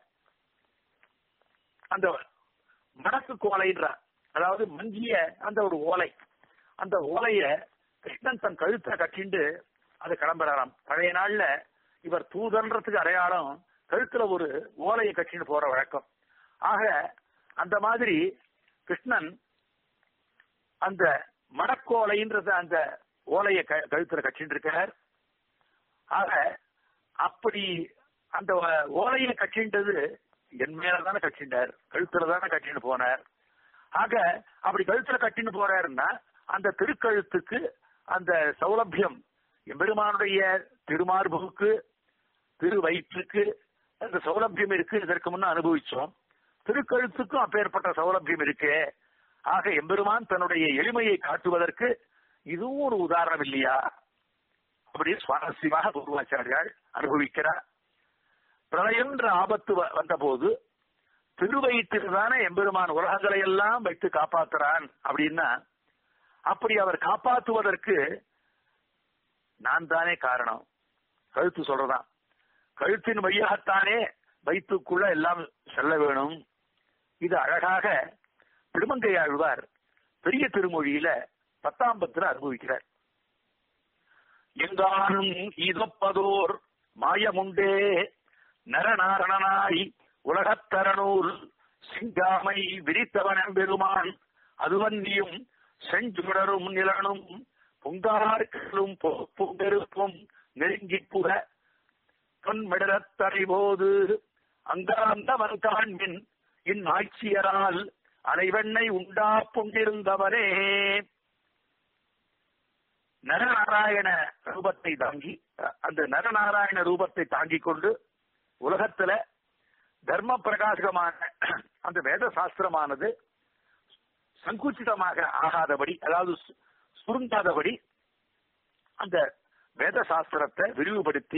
அந்த மடக்கு கோலைன்ற அதாவது மங்கிய அந்த ஒரு ஓலை அந்த ஓலைய கிருஷ்ணன் தன் கழுத்தை கட்டிண்டு அது கிளம்புறாராம் பழைய நாள்ல இவர் தூதன்றதுக்கு அடையாளம் கழுத்துல ஒரு ஓலையை கட்டின்னு போற வழக்கம் ஆக அந்த மாதிரி கிருஷ்ணன் அந்த மடக்கோலைன்றது அந்த ஓலையை கழுத்துல கட்டின்னு இருக்கார் ஆக அப்படி அந்த ஓலையை கட்டின்றது என் மேலதானே கட்டிண்டார் கழுத்துல தானே கட்டின்னு போனார் ஆக அப்படி கழுத்துல கட்டின்னு போறாருன்னா அந்த திருக்கழுத்துக்கு அந்த சௌலபியம் எம்பெருமானுடைய திருமார்புக்கு திரு வயிற்றுக்கு அந்த சௌலபியம் இருக்கு இதற்கு முன்ன அனுபவிச்சோம் திருக்கழுத்துக்கும் அப்பேற்பட்ட சௌலபியம் இருக்கு ஆக எம்பெருமான் தன்னுடைய எளிமையை காட்டுவதற்கு இதுவும் ஒரு உதாரணம் இல்லையா அப்படின்னு சுவாரஸ்யமாக பூர்வாச்சாரியால் அனுபவிக்கிறார் பிரளயம்ன்ற ஆபத்து வந்த போது திருவயிற்றில்தானே எம்பெருமான் உலகங்களை எல்லாம் வைத்து காப்பாத்துறான் அப்படின்னா அப்படி அவர் காப்பாற்றுவதற்கு நான் தானே காரணம் கழுத்து சொல்றதான் கழுத்தின் வழியாகத்தானே வயிற்றுக்குள்ள எல்லாம் செல்ல வேணும் இது அழகாக திருமங்கை ஆழ்வார் பெரிய திருமொழியில பத்தாம் பத்துல அனுபவிக்கிறார் எங்கானும் இதப்பதோர் மாயமுண்டே நரநாரணனாய் உலகத்தரனூர் சிங்காமை விரித்தவன் பெருமான் அதுவந்தியும் செஞ்சுடரும் நிலனும் புங்கார்களும் பொங்கெருப்பும் நெருங்கி புக தொன்மிடரத் தரைபோது அங்காந்தவன் காண்பின் இந்நாய்ச்சியரால் அலைவெண்ணை உண்டா பொங்கிருந்தவரே நரநாராயண ரூபத்தை தாங்கி அந்த நரநாராயண ரூபத்தை தாங்கிக் கொண்டு உலகத்துல தர்ம பிரகாசகமான அந்த வேத சாஸ்திரமானது சங்குச்சிதமாக ஆகாதபடி அதாவது சுருங்காதபடி அந்த வேத சாஸ்திரத்தை விரிவுபடுத்தி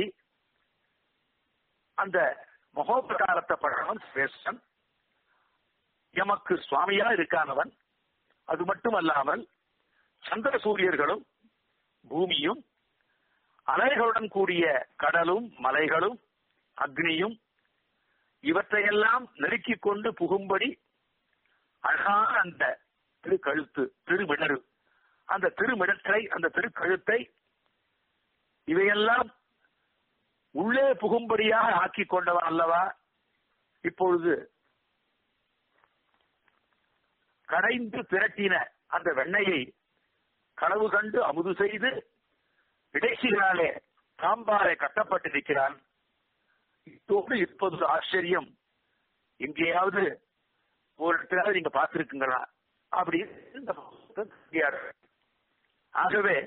அந்த மகோபகாரத்தை பழவன் சிரேஷ்டன் எமக்கு சுவாமியா இருக்கானவன் அது மட்டுமல்லாமல் சந்திர சூரியர்களும் பூமியும் அலைகளுடன் கூடிய கடலும் மலைகளும் அக்னியும் இவற்றையெல்லாம் நெருக்கிக் கொண்டு புகும்படி அழகான அந்த திருக்கழுத்து திருமிடரு அந்த திருமிடற்றை அந்த திருக்கழுத்தை இவையெல்லாம் உள்ளே புகும்படியாக ஆக்கிக் கொண்டவன் அல்லவா இப்பொழுது கடைந்து திரட்டின அந்த வெண்ணையை களவு கண்டு அமுது செய்து இடைச்சிகளாலே சாம்பாரை கட்டப்பட்டிருக்கிறான் இத்தோடு இருப்பது ஆச்சரியம் எங்கேயாவது ஒரு இடத்துல நீங்க பார்த்திருக்குங்களா அப்படி இந்த ஆகவே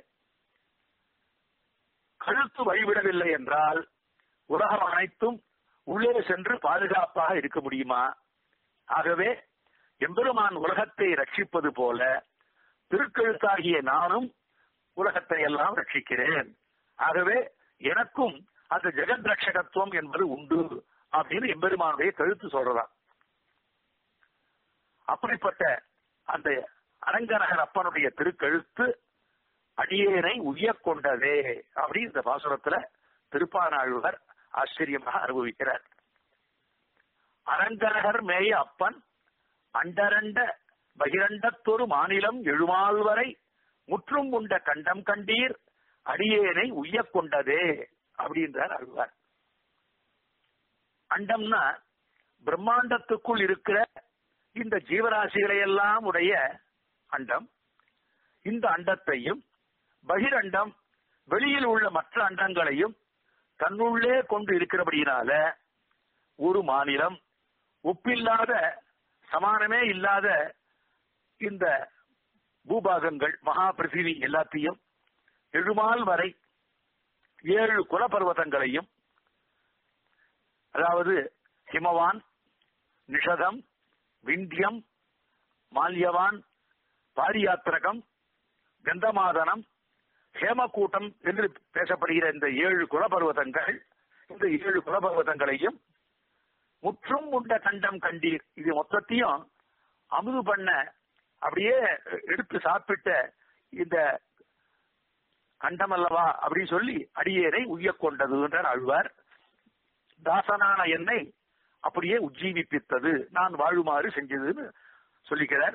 கழுத்து வழிவிடவில்லை என்றால் உலகம் அனைத்தும் உள்ளே சென்று பாதுகாப்பாக இருக்க முடியுமா ஆகவே எம்பெருமான் உலகத்தை ரட்சிப்பது போல திருக்கழுத்தாகிய நானும் உலகத்தை எல்லாம் ரட்சிக்கிறேன் ஆகவே எனக்கும் அந்த ஜெகத் ரட்சகத்துவம் என்பது உண்டு அப்படின்னு எம்பெருமானுடைய கழுத்து சொல்றதாம் அப்படிப்பட்ட அந்த அரங்கநகர் அப்பனுடைய திருக்கழுத்து அடியேனை உய்யக் கொண்டதே அப்படி இந்த பாசுரத்துல திருப்பானாழ்வர் ஆச்சரியமாக அனுபவிக்கிறார் அரங்கநகர் மேய அப்பன் அண்டரண்ட பகிரண்டத்தொரு மாநிலம் எழுமால் வரை முற்றும் உண்ட கண்டம் கண்டீர் அடியேனை உய்யக் கொண்டதே அப்படின்றார் அழ்வார் அண்டம்னா பிரம்மாண்டத்துக்குள் இருக்கிற இந்த ஜீவராசிகளை எல்லாம் உடைய அண்டம் இந்த அண்டத்தையும் பகிரண்டம் வெளியில் உள்ள மற்ற அண்டங்களையும் தன்னுள்ளே கொண்டு இருக்கிறபடியினால ஒரு மாநிலம் ஒப்பில்லாத சமானமே இல்லாத இந்த பூபாகங்கள் மகா பிருத்திவி எல்லாத்தையும் எழுமால் வரை ஏழு குலபர்வதங்களையும் அதாவது ஹிமவான் நிஷதம் விந்தியம் மால்யவான் பாரியாத்திரகம் கந்தமாதனம் ஹேமக்கூட்டம் என்று பேசப்படுகிற இந்த ஏழு குலபர்வதங்கள் இந்த ஏழு குலபர்வதங்களையும் முற்றும் உண்ட கண்டம் கண்டீர் இது மொத்தத்தையும் அமுது பண்ண அப்படியே எடுத்து சாப்பிட்ட இந்த கண்டம் அல்லவா அப்படின்னு சொல்லி அடியேனை உய்யக் கொண்டது என்றார் அழ்வார் தாசனான என்னை அப்படியே உஜ்ஜீவிப்பித்தது நான் வாழுமாறு செஞ்சதுன்னு சொல்லிக்கிறார்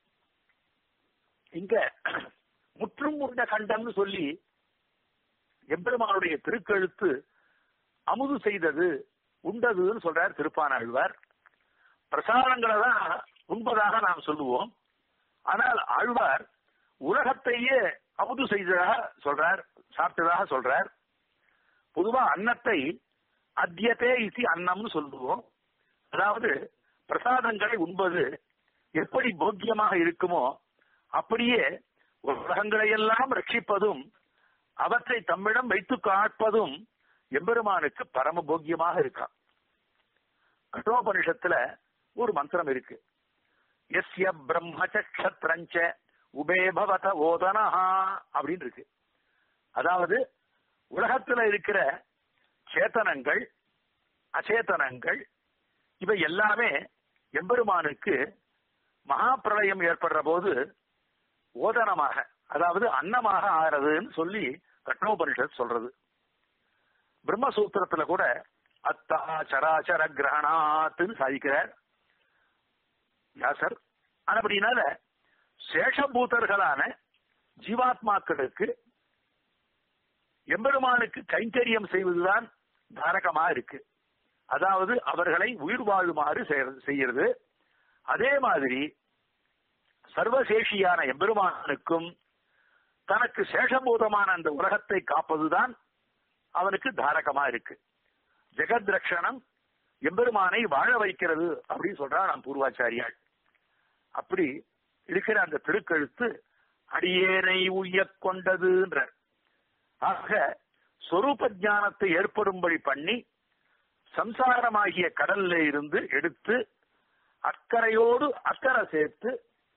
இங்க முற்றும் உண்ட கண்டம்னு சொல்லி எம்பெருமானுடைய திருக்கழுத்து அமுது செய்தது உண்டதுன்னு சொல்றார் திருப்பானாழ்வார் பிரசாரங்களை தான் உண்பதாக நாம் சொல்லுவோம் ஆனால் ஆழ்வார் உலகத்தையே அமுது செய்ததாக சொல்றார் சாப்பிட்டதாக சொல்றார் பொதுவா அன்னத்தை அத்தியத்தே இசி அன்னம்னு சொல்லுவோம் அதாவது பிரசாதங்களை உண்பது எப்படி போக்கியமாக இருக்குமோ அப்படியே உலகங்களை எல்லாம் ரட்சிப்பதும் அவற்றை தம்மிடம் வைத்து காட்பதும் எம்பெருமானுக்கு பரம போக்கியமாக இருக்கான் கட்டோபனிஷத்துல ஒரு மந்திரம் இருக்கு எஸ்ய பிரம்மச்சத்திரஞ்ச உபேபவத ஓதனஹா அப்படின்னு இருக்கு அதாவது உலகத்துல இருக்கிற சேத்தனங்கள் அச்சேதனங்கள் இவை எல்லாமே எம்பெருமானுக்கு மகா பிரளயம் ஏற்படுற போது ஓதனமாக அதாவது அன்னமாக ஆகிறதுன்னு சொல்லி கட்னோபனிஷத் சொல்றது பிரம்மசூத்திரத்துல கூட அத்தா சராச்சர கிரகணாத்துன்னு சாதிக்கிறார் வியாசர் அப்படினால சேஷபூதர்களான ஜீவாத்மாக்களுக்கு எம்பெருமானுக்கு கைங்கரியம் செய்வதுதான் தாரகமா இருக்கு அதாவது அவர்களை உயிர் வாழுமாறு செய்யறது அதே மாதிரி சர்வசேஷியான எம்பெருமானுக்கும் தனக்கு சேஷபூதமான அந்த உலகத்தை காப்பதுதான் அவனுக்கு தாரகமா இருக்கு ஜெகத் ரக்ஷணம் எம்பெருமானை வாழ வைக்கிறது அப்படின்னு சொல்றா நாம் பூர்வாச்சாரியாள் அப்படி இருக்கிற அந்த திருக்கழுத்து அடியேனை உய்யக் கொண்டதுன்ற ஆக சொரூப ஞானத்தை ஏற்படும்படி பண்ணி சம்சாரமாகிய கடல்ல இருந்து எடுத்து அக்கறையோடு அக்கறை சேர்த்து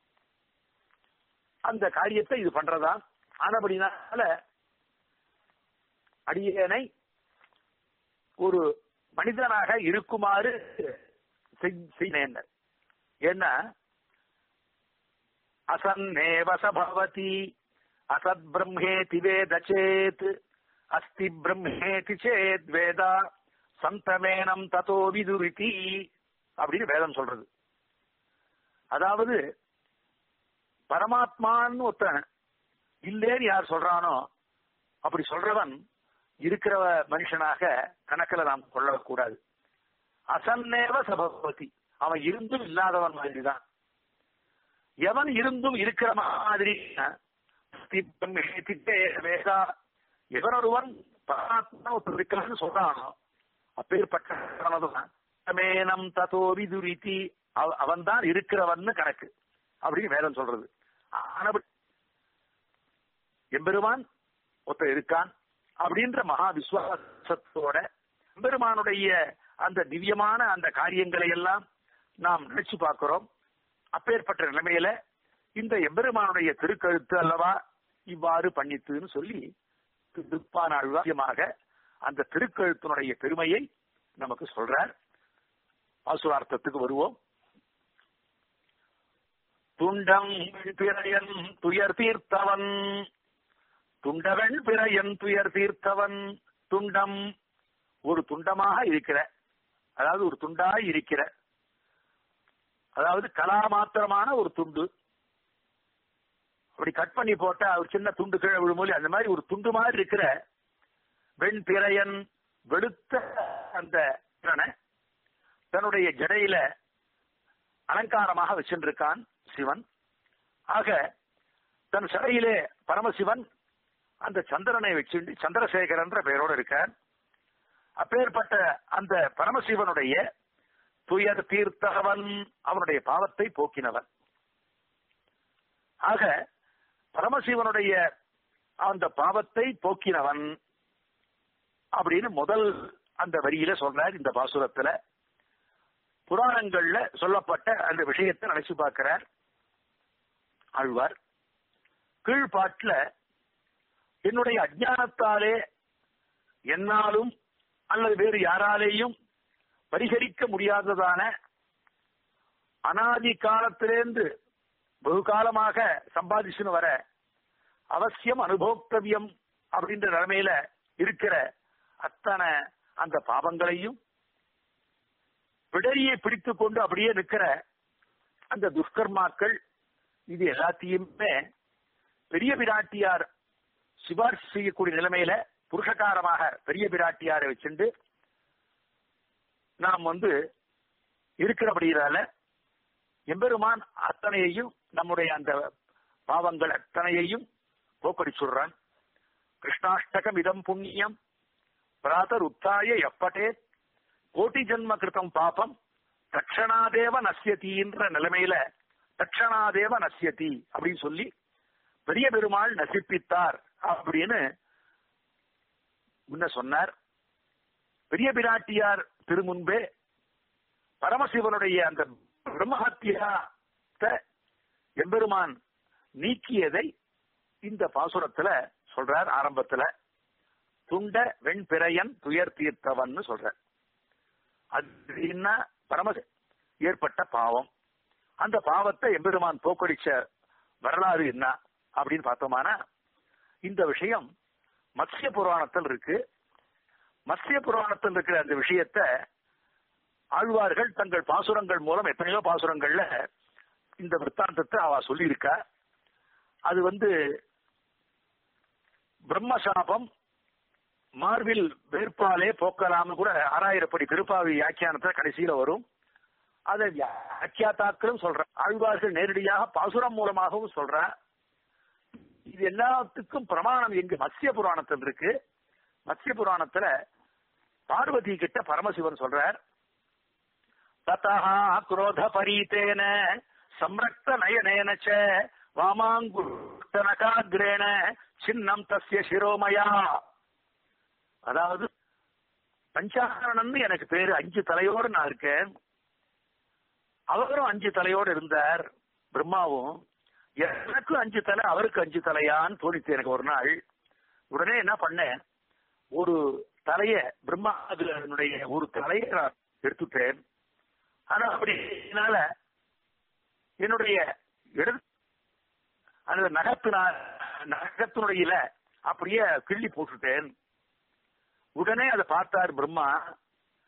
அந்த காரியத்தை இது பண்றதா ஆனபடினால அடியேனை ஒரு மனிதனாக இருக்குமாறு செய்தேன் என்ன அசன்னேவச பவதி அசத் பிரம்மேதி வேத சேத் அஸ்தி பிரம்மேதி சேத் வேதா சந்தமேனம் ததோ விதுரிதி அப்படின்னு வேதம் சொல்றது அதாவது பரமாத்மான்னு ஒருத்தன் இல்லேன்னு யார் சொல்றானோ அப்படி சொல்றவன் இருக்கிற மனுஷனாக கணக்கில் நாம் கொள்ளக்கூடாது அசன்னேவ சபபதி அவன் இருந்தும் இல்லாதவன் மாதிரிதான் எவன் இருந்தும் இருக்கிற மாதிரி வேதா எவனொருவன் பரமாத்மா ஒருத்தர் இருக்கிறான்னு சொல்றானோ அப்பேற்பட்டவனதும் ததோ விதுரிதி அவன் தான் இருக்கிறவன் கணக்கு அப்படின்னு வேதம் சொல்றது ஆனபடி எம்பெருமான் ஒருத்தர் இருக்கான் அப்படின்ற மகா விசுவாசத்தோட எம்பெருமானுடைய அந்த திவ்யமான அந்த காரியங்களை எல்லாம் நாம் நினைச்சு பார்க்கிறோம் அப்பேற்பட்ட நிலைமையில இந்த எம்பெருமானுடைய திருக்கழுத்து அல்லவா இவ்வாறு பண்ணித்துன்னு சொல்லி திருப்பான அழ்வாரியமாக அந்த திருக்கழுத்தினுடைய பெருமையை நமக்கு சொல்றார் ஆசுரார்த்தத்துக்கு வருவோம் துண்டம் பிறையன் துயர் தீர்த்தவன் துண்டவன் பிறையன் துயர் தீர்த்தவன் துண்டம் ஒரு துண்டமாக இருக்கிற அதாவது ஒரு துண்டாய் இருக்கிற அதாவது கலா மாத்திரமான ஒரு துண்டு அப்படி கட் பண்ணி போட்டா ஒரு சின்ன துண்டு கீழே விழுமொழி அந்த மாதிரி ஒரு துண்டு மாதிரி இருக்கிற வெண் பிறையன் வெளுத்த அந்த தன்னுடைய ஜடையில அலங்காரமாக வச்சிருக்கான் சிவன் ஆக தன் சிறையிலே பரமசிவன் அந்த சந்திரனை வச்சுண்டு சந்திரசேகரன்ற பெயரோடு இருக்கார் அப்பேற்பட்ட அந்த பரமசிவனுடைய துயர் தீர்த்தவன் அவனுடைய பாவத்தை போக்கினவன் ஆக பரமசிவனுடைய அந்த பாவத்தை போக்கினவன் அப்படின்னு முதல் அந்த வரியில சொல்றார் இந்த பாசுரத்துல புராணங்கள்ல சொல்லப்பட்ட அந்த விஷயத்தை நினைச்சு பார்க்கிறார் ஆழ்வார் கீழ்பாட்டுல என்னுடைய அஜானத்தாலே என்னாலும் அல்லது வேறு யாராலேயும் பரிகரிக்க முடியாததான அனாதி காலத்திலேந்து வெகு காலமாக சம்பாதிச்சுன்னு வர அவசியம் அனுபோக்தவியம் அப்படின்ற நிலைமையில இருக்கிற அத்தனை அந்த பாவங்களையும் விடரியை பிடித்துக் கொண்டு அப்படியே நிற்கிற அந்த துஷ்கர்மாக்கள் இது எல்லாத்தையுமே பெரிய பிராட்டியார் சிபாரிசு செய்யக்கூடிய நிலைமையில புருஷகாரமாக பெரிய பிராட்டியாரை வச்சுண்டு நாம் வந்து இருக்கிறபடியால எம்பெருமான் அத்தனையையும் நம்முடைய அந்த பாவங்கள் அத்தனையையும் போக்கடிச்சுடுறான் கிருஷ்ணாஷ்டகம் இதம் புண்ணியம் பிராதர் உத்தாய எப்பட்டே கோட்டி ஜென்ம கிருத்தம் பாபம் தட்சணாதேவ நசியத்தின்ற நிலைமையில தட்சணாதேவ நசியதி அப்படின்னு சொல்லி பெரிய பெருமாள் நசிப்பித்தார் அப்படின்னு முன்ன சொன்னார் பெரிய பிராட்டியார் திருமுன்பே பரமசிவனுடைய அந்த பிரம்மஹத்தியத்தை எம்பெருமான் நீக்கியதை இந்த பாசுரத்துல சொல்றார் ஆரம்பத்துல துண்ட வெண்பிறையன் துயர் தீர்த்தவன் சொல்ற அது என்ன பரம ஏற்பட்ட பாவம் அந்த பாவத்தை எம்பெருமான் போக்கடிச்ச வரலாறு என்ன அப்படின்னு பார்த்தோமானா இந்த விஷயம் மத்ய புராணத்தில் இருக்கு மத்ய புராணத்தில் இருக்கிற அந்த விஷயத்தை ஆழ்வார்கள் தங்கள் பாசுரங்கள் மூலம் எத்தனையோ பாசுரங்கள்ல இந்த விற்த்தாந்தத்தை அவ சொல்லியிருக்கா அது வந்து பிரம்மசாபம் மார்பில் வேட்பாலே போக்கலாம்னு கூட ஆறாயிரப்படி திருப்பாவி வியாக்கியானத்துல கடைசியில வரும் அதை வியாக்கியாத்தாக்களும் சொல்ற ஆழ்வார்கள் நேரடியாக பாசுரம் மூலமாகவும் சொல்ற இது எல்லாத்துக்கும் பிரமாணம் எங்கு மத்ய புராணத்தில் இருக்கு மத்ய புராணத்துல பார்வதி கிட்ட பரமசிவன் சொல்றார் ததா குரோத பரீத்தேன சம்ரக்த நயனேன ச வாமாங்குஷ்டனகாகிரேண சின்னம் தஸ்ய சிரோமயா அதாவது பஞ்சாகரணன் எனக்கு பேரு அஞ்சு தலையோடு நான் இருக்கேன் அவரும் அஞ்சு தலையோடு இருந்தார் பிரம்மாவும் எனக்கும் அஞ்சு தலை அவருக்கு அஞ்சு தலையான்னு தோணித்து எனக்கு ஒரு நாள் உடனே என்ன பண்ணேன் ஒரு தலைய பிரம்மாவினுடைய ஒரு தலையை நான் எடுத்துட்டேன் ஆனா அப்படினால என்னுடைய இடது அந்த நகத்தினால் நகத்தினுடைய அப்படியே கிள்ளி போட்டுட்டேன் உடனே அதை பார்த்தார் பிரம்மா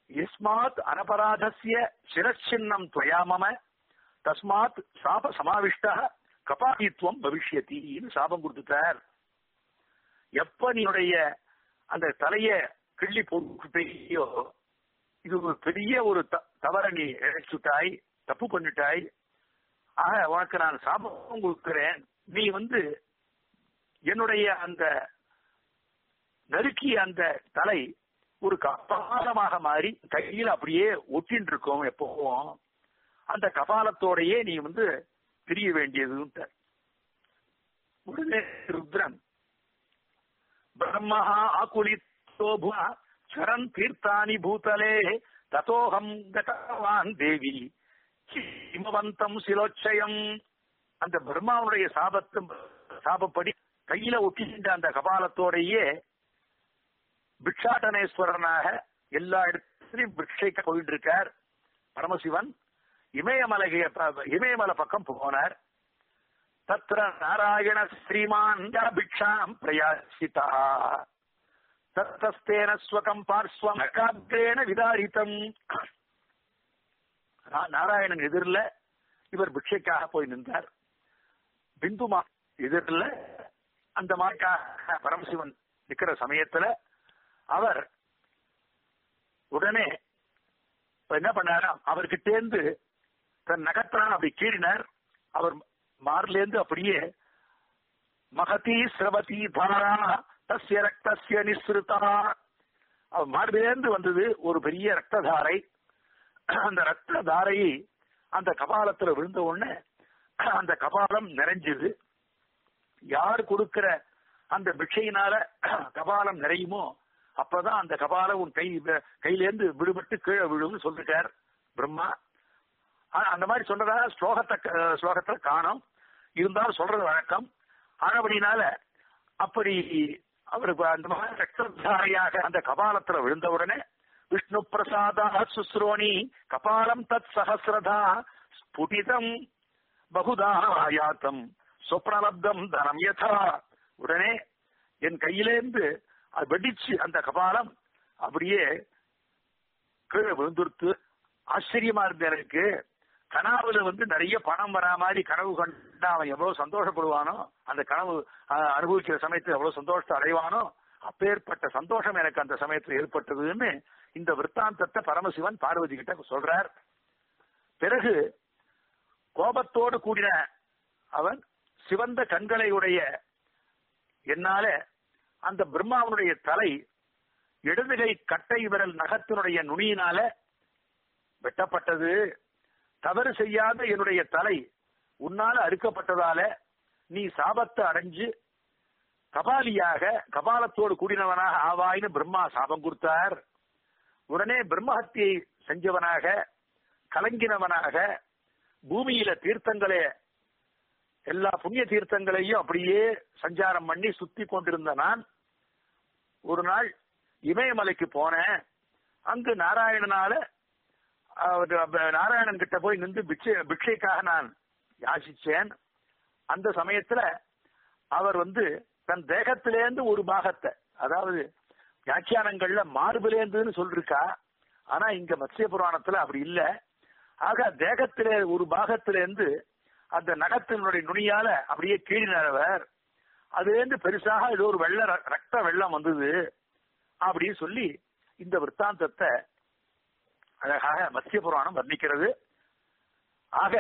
எஸ்மாத் அனபராதஸ்ய சிரச்சின்னம் துவயா மம தஸ்மாத் சாப சமாவிஷ்ட கபாதித்வம் பவிஷ்யத்தின்னு சாபம் கொடுத்துட்டார் எப்ப நீனுடைய அந்த தலைய கிள்ளி போட்டுட்டேயோ இது ஒரு பெரிய ஒரு த- தவற நீ இழைச்சுட்டாய் தப்பு பண்ணிட்டாய் ஆக உனக்கு நான் சாபம் கொடுக்கிறேன் நீ வந்து என்னுடைய அந்த நறுக்கிய அந்த தலை ஒரு கபாலமாக மாறி கையில் அப்படியே ஒட்டின்னு இருக்கும் எப்பவும் அந்த கபாலத்தோடையே நீ வந்து பிரிய வேண்டியது உடனே ருத்ரன் பிரம்மா ஆகுலித்தோபுவா சரன் தீர்த்தானி பூதலே ததோகம் கதவான் தேவி ஹிமவந்தம் சிலோச்சயம் அந்த பிரம்மாவுடைய சாபத்து சாபப்படி கையில ஒட்டின்ற அந்த கபாலத்தோடையே பிக்ஷாடனேஸ்வரனாக எல்லா இடத்திலையும் பிக்ஷைக்க போயிட்டு இருக்கார் பரமசிவன் இமயமலைய இமயமலை பக்கம் போனார் தத்ர நாராயண ஸ்ரீமான் பிக்ஷாம் பிரயாசிதா தத்தஸ்தேன ஸ்வகம் பார்ஸ்வம் நகாக்ரேண விதாரித்தம் நா- நாராயணன் எதிரில் இவர் பிக்ஷைக்காக போய் நின்றார் பிந்துமா எதிரில் அந்த மாக்காக பரமசிவன் நிக்கிற சமயத்துல அவர் உடனே இப்ப என்ன பண்ணாராம் அவர்கிட்டேந்து தன் நகத்தான் அப்படி கீறினார் அவர் மார்லேந்து அப்படியே மகதி சிரவதி தாரா தஸ்ய ரக்தஸ்ய நிஸ்ருதா அவர் மார்பிலேந்து வந்தது ஒரு பெரிய ரத்ததாரை அந்த ரத்த தாரையை அந்த கபாலத்துல விழுந்த உடனே அந்த கபாலம் நிறைஞ்சது யார் கொடுக்கிற அந்த பிக்ஷையினால கபாலம் நிறையுமோ அப்பதான் அந்த கபாலம் உன் கை கையிலேருந்து விடுபட்டு கீழே விழும்னு சொல்லிட்டார் பிரம்மா ஆனா அந்த மாதிரி சொன்னதா ஸ்லோகத்தை க- ஸ்லோகத்துல காணோம் இருந்தாலும் சொல்றது வழக்கம் ஆனபடினால அப்படி அவருக்கு அந்த மாதிரி ரத்ததாரையாக அந்த கபாலத்துல விழுந்த உடனே விஷ்ணு பிரசாதா சுஸ்ரோணி கபாலம் தத் சஹசிரதா ஸ்புடிதம் பகுதா ஆயாத்தம் சொப்னலப்தம் தனம் யதா உடனே என் கையிலேந்து அது வெடிச்சு அந்த கபாலம் அப்படியே கீழே விழுந்துருத்து ஆச்சரியமா இருந்த எனக்கு கனாவுல வந்து நிறைய பணம் வரா மாதிரி கனவு கண்டா அவன் எவ்வளவு சந்தோஷப்படுவானோ அந்த கனவு அஹ், அனுபவிக்கிற சமயத்துல எவ்வளவு சந்தோஷத்தை அடைவானோ அப்பேற்பட்ட சந்தோஷம் எனக்கு அந்த சமயத்துல ஏற்பட்டதுன்னு இந்த விற்த்தாந்தத்தை பரமசிவன் பார்வதி கிட்ட சொல்றார் பிறகு கோபத்தோடு கூடின அவன் சிவந்த கண்களை உடைய என்னால அந்த பிரம்மாவனுடைய தலை இடதுகை கட்டை விரல் நகத்தினுடைய நுனியினால வெட்டப்பட்டது தவறு செய்யாத என்னுடைய தலை உன்னால அறுக்கப்பட்டதால நீ சாபத்தை அடைஞ்சு கபாலியாக கபாலத்தோடு கூடினவனாக ஆவாயின்னு பிரம்மா சாபம் கொடுத்தார் உடனே பிரம்மஹத்தியை செஞ்சவனாக கலங்கினவனாக பூமியில தீர்த்தங்களே எல்லா புண்ணிய தீர்த்தங்களையும் அப்படியே சஞ்சாரம் பண்ணி சுத்தி கொண்டிருந்த நான் ஒரு நாள் இமயமலைக்கு போனேன் அங்கு நாராயணனால அவர் அப்ப நாராயணன் கிட்ட போய் நின்று பிட்சை பிக்ஷைக்காக நான் யாசிச்சேன் அந்த சமயத்துல அவர் வந்து தன் தேகத்திலேந்து ஒரு பாகத்தை அதாவது வியாக்கியானங்கள்ல மார்பிலேந்துன்னு சொல்லிருக்கா ஆனா இங்க மத்ஸ்ய புராணத்துல அப்படி இல்ல ஆக தேகத்திலே ஒரு பாகத்திலேருந்து அந்த நகத்தினுடைய நுனியால அப்படியே கீழினவர் அதுலேருந்து பெருசாக ஏதோ ஒரு வெள்ள ர- ரத்த வெள்ளம் வந்தது அப்படின்னு சொல்லி இந்த விற்த்தாந்தத்தை அழகாக மத்திய புராணம் வர்ணிக்கிறது ஆக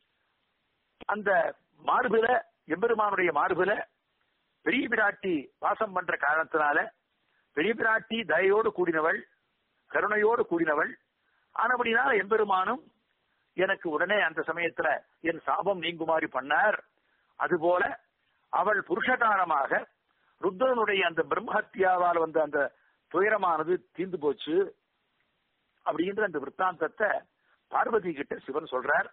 அந்த மார்பில எம்பெருமானுடைய மார்பில பெரிய பிராட்டி வாசம் பண்ற காரணத்தினால பெரிய பிராட்டி தயையோடு கூடினவள் கருணையோடு கூடினவள் ஆனபடினால எம்பெருமானும் எனக்கு உடனே அந்த சமயத்துல என் சாபம் நீங்குமாறு பண்ணார் அதுபோல அவள் புருஷகாரமாக ருத்ரனுடைய அந்த பிரம்மஹத்தியாவால் வந்த அந்த துயரமானது தீர்ந்து போச்சு அப்படின்ற அந்த விற்த்தாந்தத்தை பார்வதி கிட்ட சிவன் சொல்றார்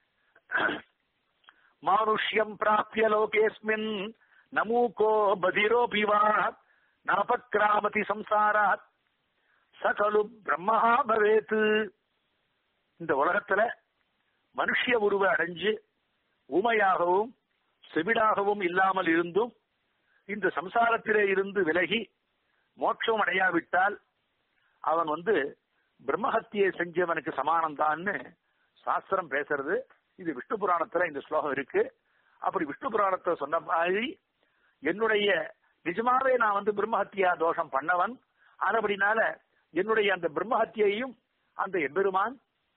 மானுஷ்யம் பிராபிய லோகேஸ்மின் நமூகோ பதிரோபி வா நாபக்ராமதி சம்சாராத் சகலு பிரம்மா பவேத் இந்த உலகத்துல மனுஷிய உருவ அடைஞ்சு ஊமையாகவும் செவிடாகவும் இல்லாமல் இருந்தும் இந்த சம்சாரத்திலே இருந்து விலகி மோட்சம் அடையாவிட்டால் அவன் வந்து பிரம்மஹத்தியை செஞ்சவனுக்கு சமானம் தான்னு சாஸ்திரம் பேசுறது இது விஷ்ணு புராணத்துல இந்த ஸ்லோகம் இருக்கு அப்படி விஷ்ணு புராணத்தை சொன்ன மாதிரி என்னுடைய நிஜமாவே நான் வந்து பிரம்மஹத்தியா தோஷம் பண்ணவன் ஆனபடினால என்னுடைய அந்த பிரம்மஹத்தியையும் அந்த எம்பெருமான்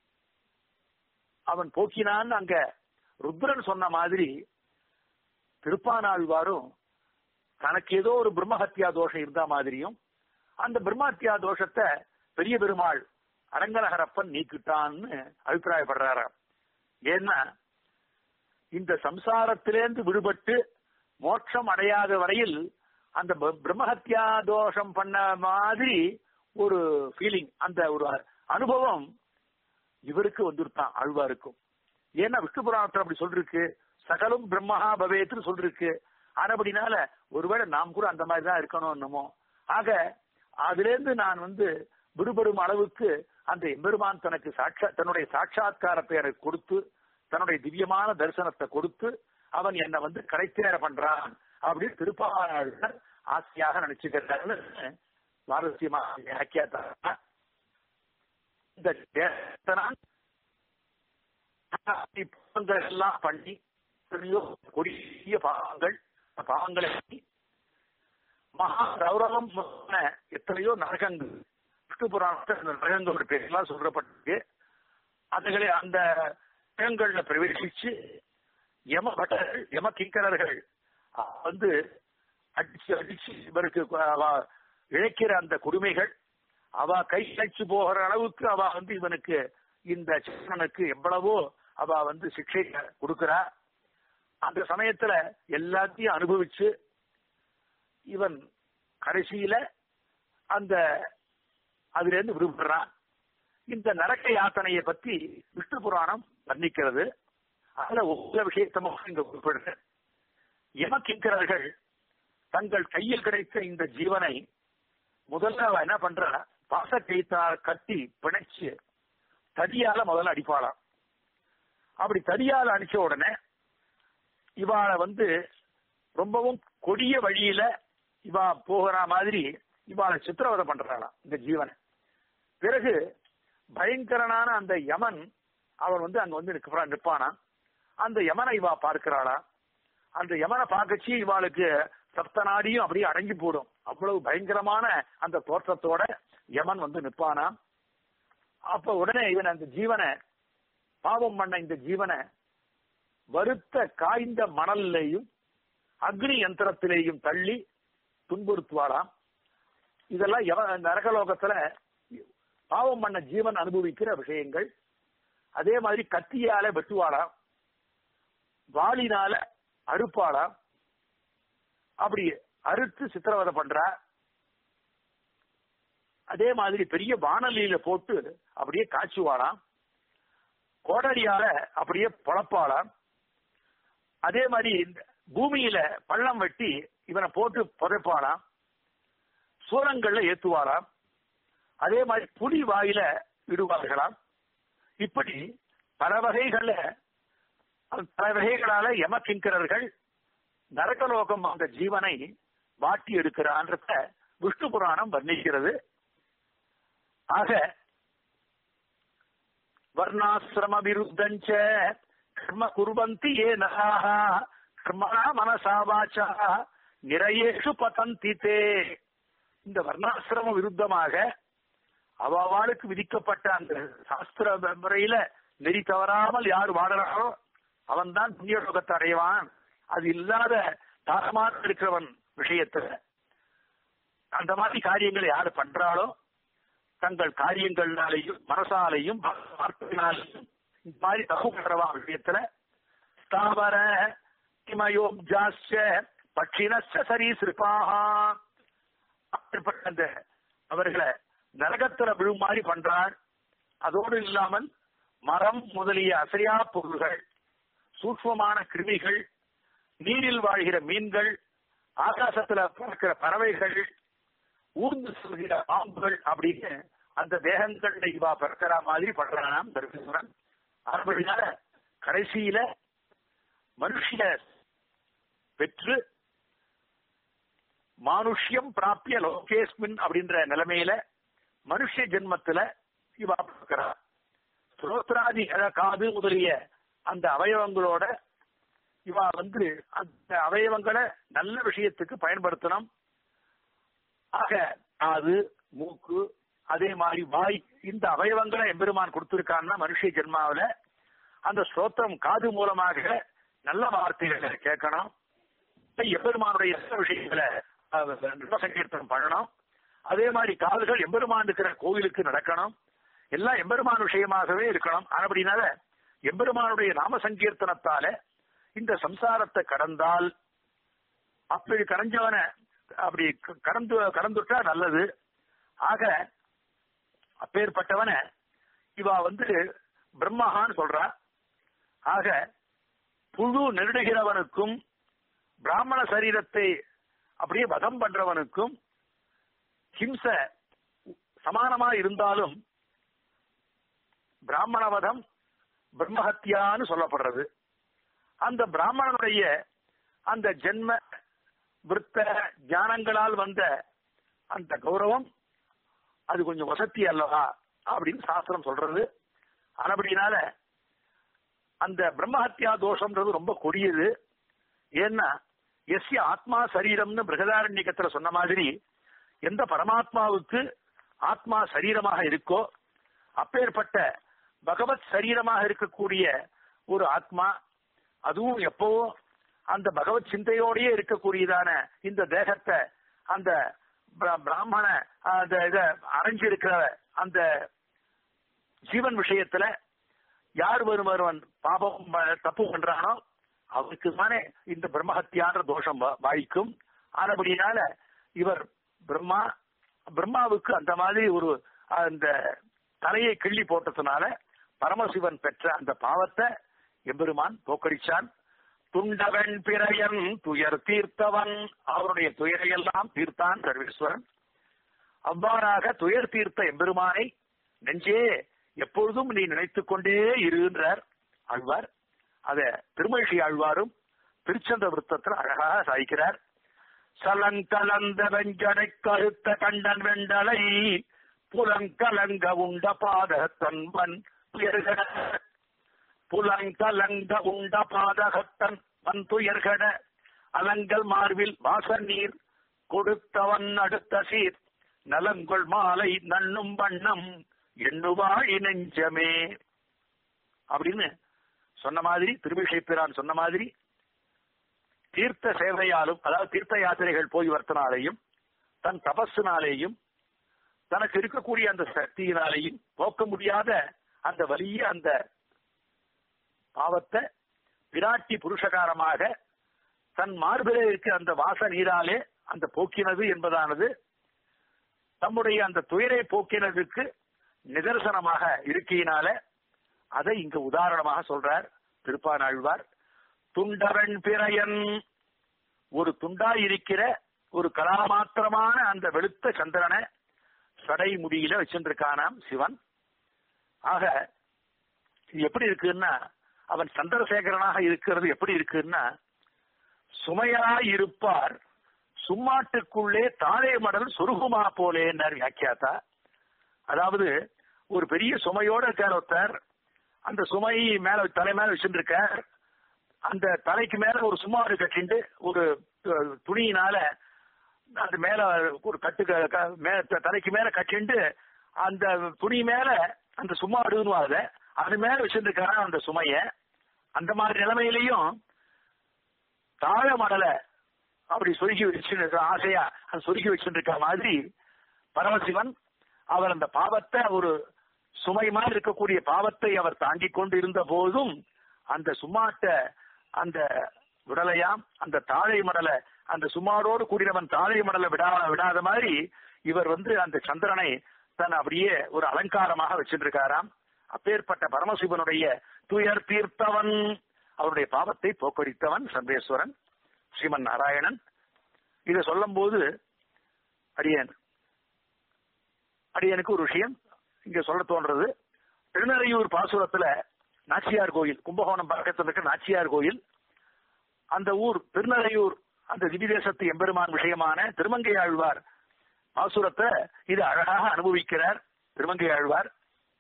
அவன் போக்கினான்னு அங்க ருத்ரன் சொன்ன மாதிரி திருப்பானாழ்வாரும் தனக்கு ஏதோ ஒரு பிரம்மஹத்தியா தோஷம் இருந்த மாதிரியும் அந்த பிரம்மஹத்தியா தோஷத்தை பெரிய பெருமாள் அரங்கநகரப்பன் நீக்கிட்டான்னு அபிப்பிராயப்படுறாராம் ஏன்னா இந்த சம்சாரத்திலேருந்து விடுபட்டு மோட்சம் அடையாத வரையில் அந்த ப- பிரம்மஹத்யா தோஷம் பண்ண மாதிரி ஒரு ஃபீலிங் அந்த ஒரு அனுபவம் இவருக்கு வந்துருத்தான் ஆழ்வாருக்கும் ஏன்னா விஷ்ணு புராணத்துல அப்படி சொல்லிருக்கு சகலும் பிரம்மஹா பவேத்துன்னு சொல்லிருக்கு ஆனபடினால ஒருவேளை நாம் கூட அந்த மாதிரி தான் இருக்கணும் என்னமோ ஆக அதுல இருந்து நான் வந்து விடுபடும் அளவுக்கு அந்த எம்பெருமான் தனக்கு சாட்சா தன்னுடைய சாட்சாத்காரத்தை எனக்கு கொடுத்து தன்னுடைய திவ்யமான தரிசனத்தை கொடுத்து அவன் என்னை வந்து கடைத்தேற பண்றான் அப்படின்னு திருப்பாளர் ஆசையாக நினைச்சுக்கிறாரு சுவாரஸ்யமாக வியாக்கியாத்தா இந்த தேசனான் பாவங்கள் எல்லாம் பண்ணி எத்தனையோ கொடிய பாவங்கள் அந்த பாவங்களை பண்ணி மகா ரௌரவம் முதலான எத்தனையோ நரகங்கள் விஷ்ணு புராணத்தில் அந்த நரகங்களோட பேரெல்லாம் சொல்லப்பட்டிருக்கு அதுகளை அந்த நரகங்கள்ல பிரவேசிச்சு யம பட்டர்கள் யம கிங்கரர்கள் வந்து அடிச்சு அடிச்சு இவருக்கு அவ இழைக்கிற அந்த கொடுமைகள் அவ கை இழைச்சு போகிற அளவுக்கு அவ வந்து இவனுக்கு இந்த சின்னனுக்கு எவ்வளவோ அவ வந்து சிக்ஷை கொடுக்கிறா அந்த சமயத்துல எல்லாத்தையும் அனுபவிச்சு இவன் கடைசியில அந்த அதுல இருந்து விடுபடுறான் இந்த நரக்க யாத்தனையை பத்தி விஷ்ணு புராணம் வர்ணிக்கிறது அதுல ஒவ்வொரு விஷயத்தமாக இங்க குறிப்பிடுற எமக்கிங்கிறவர்கள் தங்கள் கையில் கிடைத்த இந்த ஜீவனை முதல்ல அவ என்ன பண்றா பாச கைத்தால் கட்டி பிணைச்சு தடியால முதல்ல அடிப்பாளாம் அப்படி தடியால அடிச்ச உடனே இவாளை வந்து ரொம்பவும் கொடிய வழியில இவா போகிற மாதிரி இவாளை சித்திரவதை பண்றாளாம் இந்த ஜீவனை பிறகு பயங்கரனான அந்த யமன் அவன் வந்து அங்க வந்து நிற்கிறான் நிற்பானா அந்த யமனை இவா பார்க்கிறாளா அந்த யமனை பார்க்கச்சு இவாளுக்கு சப்த நாடியும் அப்படியே அடங்கி போடும் அவ்வளவு பயங்கரமான அந்த தோற்றத்தோட யமன் வந்து நிற்பானா அப்ப உடனே இவன் அந்த ஜீவனை பாவம் பண்ண இந்த ஜீவனை வருத்த காய்ந்த மணல்லையும் அக்னி யந்திரத்திலேயும் தள்ளி துன்புறுத்துவாராம் இதெல்லாம் எவ- நரகலோகத்துல பாவம் பண்ண ஜீவன் அனுபவிக்கிற விஷயங்கள் அதே மாதிரி கத்தியால வெட்டுவாளாம் வாளினால அறுப்பாளாம் அப்படி அறுத்து சித்திரவதை பண்றா அதே மாதிரி பெரிய வானலியில போட்டு அப்படியே காய்ச்சுவாளாம் கோடரியால அப்படியே பொழப்பாளாம் அதே மாதிரி இந்த பூமியில பள்ளம் வெட்டி இவனை போட்டு புதைப்பாளாம் சூரங்கள்ல ஏத்துவாளாம் அதே மாதிரி புலி வாயில விடுவார்களாம் இப்படி பல வகைகள்ல பல வகைகளால யமகிங்கரர்கள் நரகலோகம் அந்த ஜீவனை வாட்டி எடுக்கிறான்றத விஷ்ணு புராணம் வர்ணிக்கிறது ஆக வர்ணாசிரம விருத்தஞ்ச கர்ம குர்வந்தி ஏ நகாக கர்மணா மனசா வாச்சா நிறையேஷு பதந்தி தே இந்த வர்ணாசிரம விருத்தமாக அவாளுக்கு விதிக்கப்பட்ட அந்த சாஸ்திர முறையில நெறி தவறாமல் யார் வாடுறாரோ அவன் தான் புண்ணிய லோகத்தை அடைவான் அது இல்லாத தாரமாக இருக்கிறவன் விஷயத்துல அந்த மாதிரி காரியங்களை யாரு பண்றாளோ தங்கள் காரியங்களாலேயும் மனசாலையும் வார்த்தையினாலையும் இந்த மாதிரி தப்பு பண்றவா விஷயத்துல ஸ்தாவர கிமயோம் ஜாஸ்ய பட்சினஸ்ய சரீசிருப்பாக அப்படிப்பட்ட அந்த அவர்களை நரகத்துல விழும் மாதிரி பண்றாள் அதோடு இல்லாமல் மரம் முதலிய அசையா பொருள்கள் சூக்மமான கிருமிகள் நீரில் வாழ்கிற மீன்கள் ஆகாசத்துல பறக்கிற பறவைகள் ஊர்ந்து சொல்கிற பாம்புகள் அப்படின்னு அந்த தேகங்கள்ல இவா பிறக்கிற மாதிரி பண்றானாம் தர்மேஸ்வரன் அப்படினால கடைசியில மனுஷிய பெற்று மானுஷ்யம் பிராப்பிய லோகேஸ்மின் அப்படின்ற நிலைமையில மனுஷ ஜென்மத்துல இவா பார்க்கிறா ஸ்ரோத்ராதி அதாவது காது முதலிய அந்த அவயவங்களோட இவா வந்து அந்த அவயவங்களை நல்ல விஷயத்துக்கு பயன்படுத்தணும் ஆக காது மூக்கு அதே மாதிரி வாய் இந்த அவயவங்களை எம்பெருமான் கொடுத்திருக்கான்னா மனுஷ ஜென்மாவில அந்த ஸ்ரோத்திரம் காது மூலமாக நல்ல வார்த்தைகளை கேட்கணும் எம்பெருமானுடைய நல்ல விஷயங்களை நல்ல சங்கீர்த்தனம் பண்ணணும் அதே மாதிரி காதுகள் எம்பெருமான் இருக்கிற கோவிலுக்கு நடக்கணும் எல்லாம் எம்பெருமான் விஷயமாகவே இருக்கணும் அப்படினால எம்பெருமானுடைய நாம சங்கீர்த்தனத்தால இந்த சம்சாரத்தை கடந்தால் அப்படி கரைஞ்சவன அப்படி கடந்து கடந்துட்டா நல்லது ஆக அப்பேற்பட்டவன இவா வந்து பிரம்மஹான்னு சொல்றா ஆக புழு நெருடுகிறவனுக்கும் பிராமண சரீரத்தை அப்படியே வதம் பண்றவனுக்கும் ஹிம்ச சமானமா இருந்தாலும் பிராமணவதம் பிரம்மஹத்தியான்னு சொல்லப்படுறது அந்த பிராமணனுடைய அந்த ஜென்ம விருத்த ஞானங்களால் வந்த அந்த கௌரவம் அது கொஞ்சம் வசதி அல்லவா அப்படின்னு சாஸ்திரம் சொல்றது ஆனபடினால அந்த பிரம்மஹத்தியா தோஷம்ன்றது ரொம்ப கொடியது ஏன்னா எஸ்ய ஆத்மா சரீரம்னு பிரகதாரண்யக்கத்துல சொன்ன மாதிரி எந்த பரமாத்மாவுக்கு ஆத்மா சரீரமாக இருக்கோ அப்பேற்பட்ட பகவத் சரீரமாக இருக்கக்கூடிய ஒரு ஆத்மா அதுவும் எப்பவும் அந்த பகவத் சிந்தையோடயே இருக்கக்கூடியதான இந்த தேகத்தை அந்த பிராமண அந்த இத அரைஞ்சிருக்கிற அந்த ஜீவன் விஷயத்துல யார் ஒருவன் பாபம் தப்பு பண்றானோ அவருக்கு தானே இந்த பிரம்மஹத்தியான தோஷம் வாய்க்கும் ஆனபடினால இவர் பிரம்மா பிரம்மாவுக்கு அந்த மாதிரி ஒரு அந்த தலையை கிள்ளி போட்டதுனால பரமசிவன் பெற்ற அந்த பாவத்தை எம்பெருமான் தோக்கடிச்சான் துண்டவன் பிறையன் துயர் தீர்த்தவன் அவருடைய துயரையெல்லாம் தீர்த்தான் சர்வேஸ்வரன் அவ்வாறாக துயர் தீர்த்த எம்பெருமானை நெஞ்சே எப்பொழுதும் நீ நினைத்துக் கொண்டே இருன்றார் ஆழ்வார் அத திருமழிசை ஆழ்வாரும் திருச்சந்த விருத்தத்தில் அழகாக சாய்க்கிறார் சலங்கலந்த வெஞ்சடை கருத்த கண்டன் வெண்டலை புலங்கலங்க உண்ட பாத தன்வன் துயர்கட புலங்கலங்க உண்ட பாதகத்தன் வன் துயர்கட அலங்கல் மார்பில் வாச நீர் கொடுத்தவன் அடுத்த சீர் நலங்கொள் மாலை நண்ணும் வண்ணம் எண்ணுவாய் நெஞ்சமே அப்படின்னு சொன்ன மாதிரி திருவிஷயப்பிரான் சொன்ன மாதிரி தீர்த்த சேவையாலும் அதாவது தீர்த்த யாத்திரைகள் போய் வர்த்தனாலேயும் தன் தபஸினாலேயும் தனக்கு இருக்கக்கூடிய அந்த சக்தியினாலேயும் போக்க முடியாத அந்த வலிய அந்த பாவத்தை விராட்டி புருஷகாரமாக தன் மார்பிலே இருக்க அந்த வாச நீராலே அந்த போக்கினது என்பதானது தம்முடைய அந்த துயரை போக்கினதுக்கு நிதர்சனமாக இருக்கையினால அதை இங்கு உதாரணமாக சொல்றார் திருப்பானாழ்வார் துண்டவன் பிறையன் ஒரு துண்டாய் இருக்கிற ஒரு கலாமாத்திரமான அந்த வெளுத்த சந்திரனை சடை முடியில வச்சிருக்கானாம் சிவன் ஆக இது எப்படி இருக்குன்னா அவன் சந்திரசேகரனாக இருக்கிறது எப்படி இருக்குன்னா சுமையாய் இருப்பார் சும்மாட்டுக்குள்ளே தாழே மடல் சொருகுமா போலேன்னார் வியாக்கியாத்தா அதாவது ஒரு பெரிய சுமையோட இருக்கார் ஒருத்தர் அந்த சுமை மேல தலை மேல வச்சுருக்கார் அந்த தலைக்கு மேல ஒரு சுமாறு கட்டிண்டு ஒரு துணியினால அது மேல ஒரு கட்டு தலைக்கு மேல கட்டிண்டு அந்த துணி மேல அந்த சும்மாடுன்னு அத அது மேல வச்சிருக்காரா அந்த சுமைய அந்த மாதிரி நிலைமையிலையும் தாழ மடலை அப்படி சொருகி வச்சு ஆசையா அது சொருகி வச்சுருக்க மாதிரி பரமசிவன் அவர் அந்த பாவத்தை ஒரு சுமை மாதிரி இருக்கக்கூடிய பாவத்தை அவர் தாண்டி கொண்டு இருந்த போதும் அந்த சும்மாட்ட அந்த விடலையாம் அந்த தாழை மடலை அந்த சுமாரோடு கூடினவன் தாழை மடலை விடா விடாத மாதிரி இவர் வந்து அந்த சந்திரனை தன் அப்படியே ஒரு அலங்காரமாக வச்சிருக்காராம் அப்பேற்பட்ட பரமசிவனுடைய துயர் தீர்த்தவன் அவருடைய பாவத்தை போக்கடித்தவன் சந்தேஸ்வரன் ஸ்ரீமன் நாராயணன் இதை சொல்லும் போது அடியன் அடியனுக்கு ஒரு விஷயம் இங்க சொல்ல தோன்றது திருநறையூர் பாசுரத்துல நாச்சியார் கோயில் கும்பகோணம் பக்கத்தில் இருக்க நாச்சியார் கோயில் அந்த ஊர் திருநறையூர் அந்த திவிதேசத்து எம்பெருமான் விஷயமான திருமங்கை ஆழ்வார் பாசுரத்தை இது அழகாக அனுபவிக்கிறார் திருமங்கை ஆழ்வார்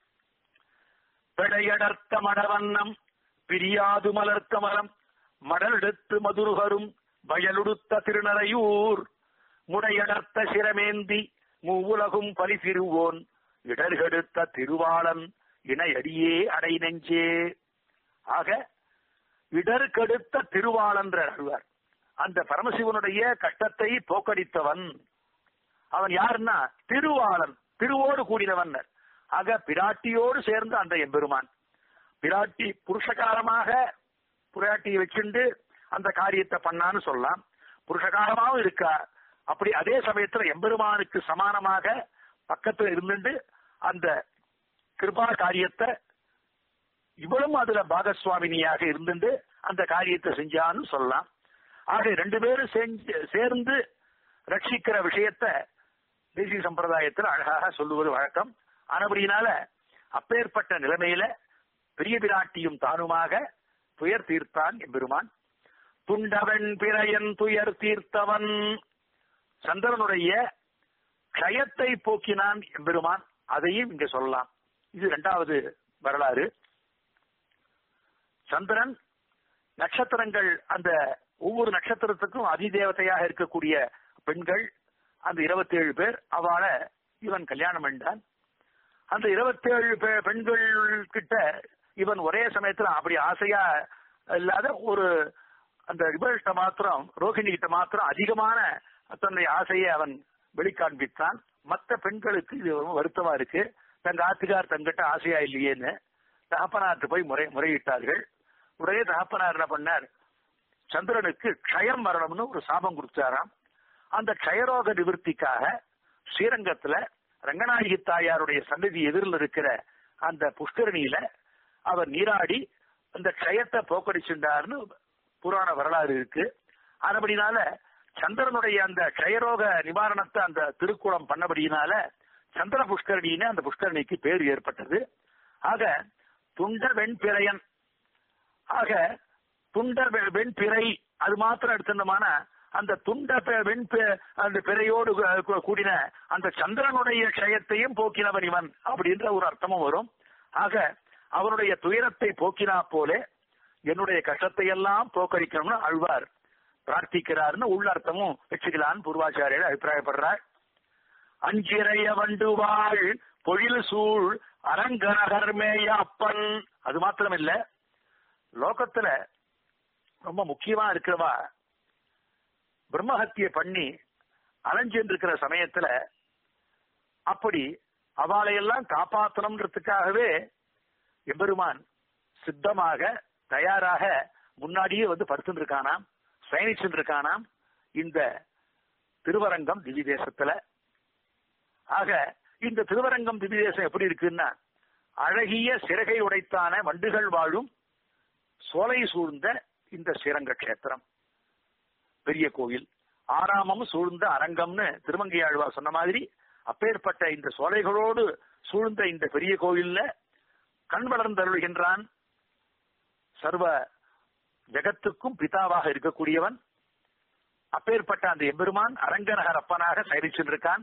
பெடையடர்த்த மடவண்ணம் பிரியாது மலர்த்த மரம் மடலெடுத்து மதுருகரும் வயலுடுத்த திருநறையூர் முடையடர்த்த சிரமேந்தி மூவுலகும் பரிசிறுவோன் இடர்கெடுத்த திருவாளன் இணையடியே அடை நெஞ்சே ஆக இடர்கெடுத்த திருவாளன்ற அழுவார் அந்த பரமசிவனுடைய கட்டத்தை போக்கடித்தவன் அவன் யாருன்னா திருவாளன் திருவோடு கூடினவன் ஆக பிராட்டியோடு சேர்ந்த அந்த எம்பெருமான் பிராட்டி புருஷகாரமாக பிராட்டியை வச்சுண்டு அந்த காரியத்தை பண்ணான்னு சொல்லலாம் புருஷகாரமாவும் இருக்கா அப்படி அதே சமயத்துல எம்பெருமானுக்கு சமானமாக பக்கத்துல இருந்துட்டு அந்த கிருபா காரியத்தை இவளும் அதுல பாகசுவாமினியாக இருந்துட்டு அந்த காரியத்தை செஞ்சான்னு சொல்லலாம் ஆக ரெண்டு பேரும் செஞ்சு சேர்ந்து ரட்சிக்கிற விஷயத்த தேசிய சம்பிரதாயத்தில் அழகாக சொல்லுவது வழக்கம் ஆனபடியினால அப்பேற்பட்ட நிலைமையில பெரிய பிராட்டியும் தானுமாக துயர் தீர்த்தான் எம்பெருமான் துண்டவன் பிறையன் துயர் தீர்த்தவன் சந்திரனுடைய க்ஷயத்தை போக்கினான் எம்பெருமான் அதையும் இங்க சொல்லலாம் இது இரண்டாவது வரலாறு சந்திரன் நட்சத்திரங்கள் அந்த ஒவ்வொரு நட்சத்திரத்துக்கும் அதிதேவதையாக இருக்கக்கூடிய பெண்கள் அந்த இருபத்தி ஏழு பேர் அவளை இவன் கல்யாணம் பண்ணான் அந்த இருபத்தேழு பெண்கள் கிட்ட இவன் ஒரே சமயத்துல அப்படி ஆசையா இல்லாத ஒரு அந்த இவள்கிட்ட மாத்திரம் ரோஹிணி கிட்ட மாத்திரம் அதிகமான தன்னுடைய ஆசையை அவன் வெளிக்காண்பித்தான் மற்ற பெண்களுக்கு இது ரொம்ப வருத்தமா இருக்கு தங்க ஆத்துக்கார் தங்கிட்ட ஆசையா இல்லையேன்னு தகப்பனார்ட்டு போய் முறை முறையிட்டார்கள் உடனே தகப்பனார் என்ன பண்ணார் சந்திரனுக்கு க்ஷயம் வரணும்னு ஒரு சாபம் கொடுத்தாராம் அந்த க்ஷயரோக நிவர்த்திக்காக ஸ்ரீரங்கத்துல ரங்கநாயகி தாயாருடைய சன்னதி எதிரில் இருக்கிற அந்த புஷ்கரணியில அவர் நீராடி அந்த க்ஷயத்தை போக்கடிச்சுட்டார்னு புராண வரலாறு இருக்கு அதுபடினால சந்திரனுடைய அந்த க்ஷயரோக நிவாரணத்தை அந்த திருக்குளம் பண்ணபடியினால சந்திர புஷ்கரணின்னு அந்த புஷ்கரணிக்கு பேர் ஏற்பட்டது ஆக துண்ட வெண்பிறையன் ஆக துண்ட வெண்பிறை அது மாத்திரம் எடுத்திருந்தமான அந்த துண்ட வெண் அந்த பிறையோடு கூடின அந்த சந்திரனுடைய க்ஷயத்தையும் போக்கினவன் இவன் அப்படின்ற ஒரு அர்த்தமும் வரும் ஆக அவனுடைய துயரத்தை போக்கினா போலே என்னுடைய கஷ்டத்தை எல்லாம் போக்கடிக்கணும்னு அழ்வார் பிரார்த்திக்கிறார்னு உள்ள அர்த்தமும் வச்சுக்கலான்னு பூர்வாச்சாரியர் அபிப்பிராயப்படுறார் அஞ்சிறைய வண்டுவாள் பொழில் சூழ் அரங்கநகர்மேய அப்பன் அது மாத்திரம் இல்ல லோகத்துல ரொம்ப முக்கியமா இருக்கிறவா பிரம்மஹத்திய பண்ணி அலைஞ்சின்னு இருக்கிற சமயத்துல அப்படி அவளையெல்லாம் காப்பாற்றணும்ன்றதுக்காகவே எம்பெருமான் சித்தமாக தயாராக முன்னாடியே வந்து படுத்துட்டு இருக்கானாம் சயனிச்சுட்டு இருக்கானாம் இந்த திருவரங்கம் திவ்ய தேசத்துல ஆக இந்த திருவரங்கம் திவ்ய தேசம் எப்படி இருக்குன்னா அழகிய சிறகை உடைத்தான வண்டுகள் வாழும் சோலை சூழ்ந்த இந்த ஸ்ரீரங்க கஷேத்திரம் பெரிய கோயில் ஆறாமம் சூழ்ந்த அரங்கம்னு திருமங்கையாழ்வார் சொன்ன மாதிரி அப்பேற்பட்ட இந்த சோலைகளோடு சூழ்ந்த இந்த பெரிய கோயில்ல கண் வளர்ந்தருளுகின்றான் சர்வ ஜெகத்துக்கும் பிதாவாக இருக்கக்கூடியவன் அப்பேற்பட்ட அந்த எம்பெருமான் அரங்கநகர் அப்பனாக செயலிச்சிருக்கான்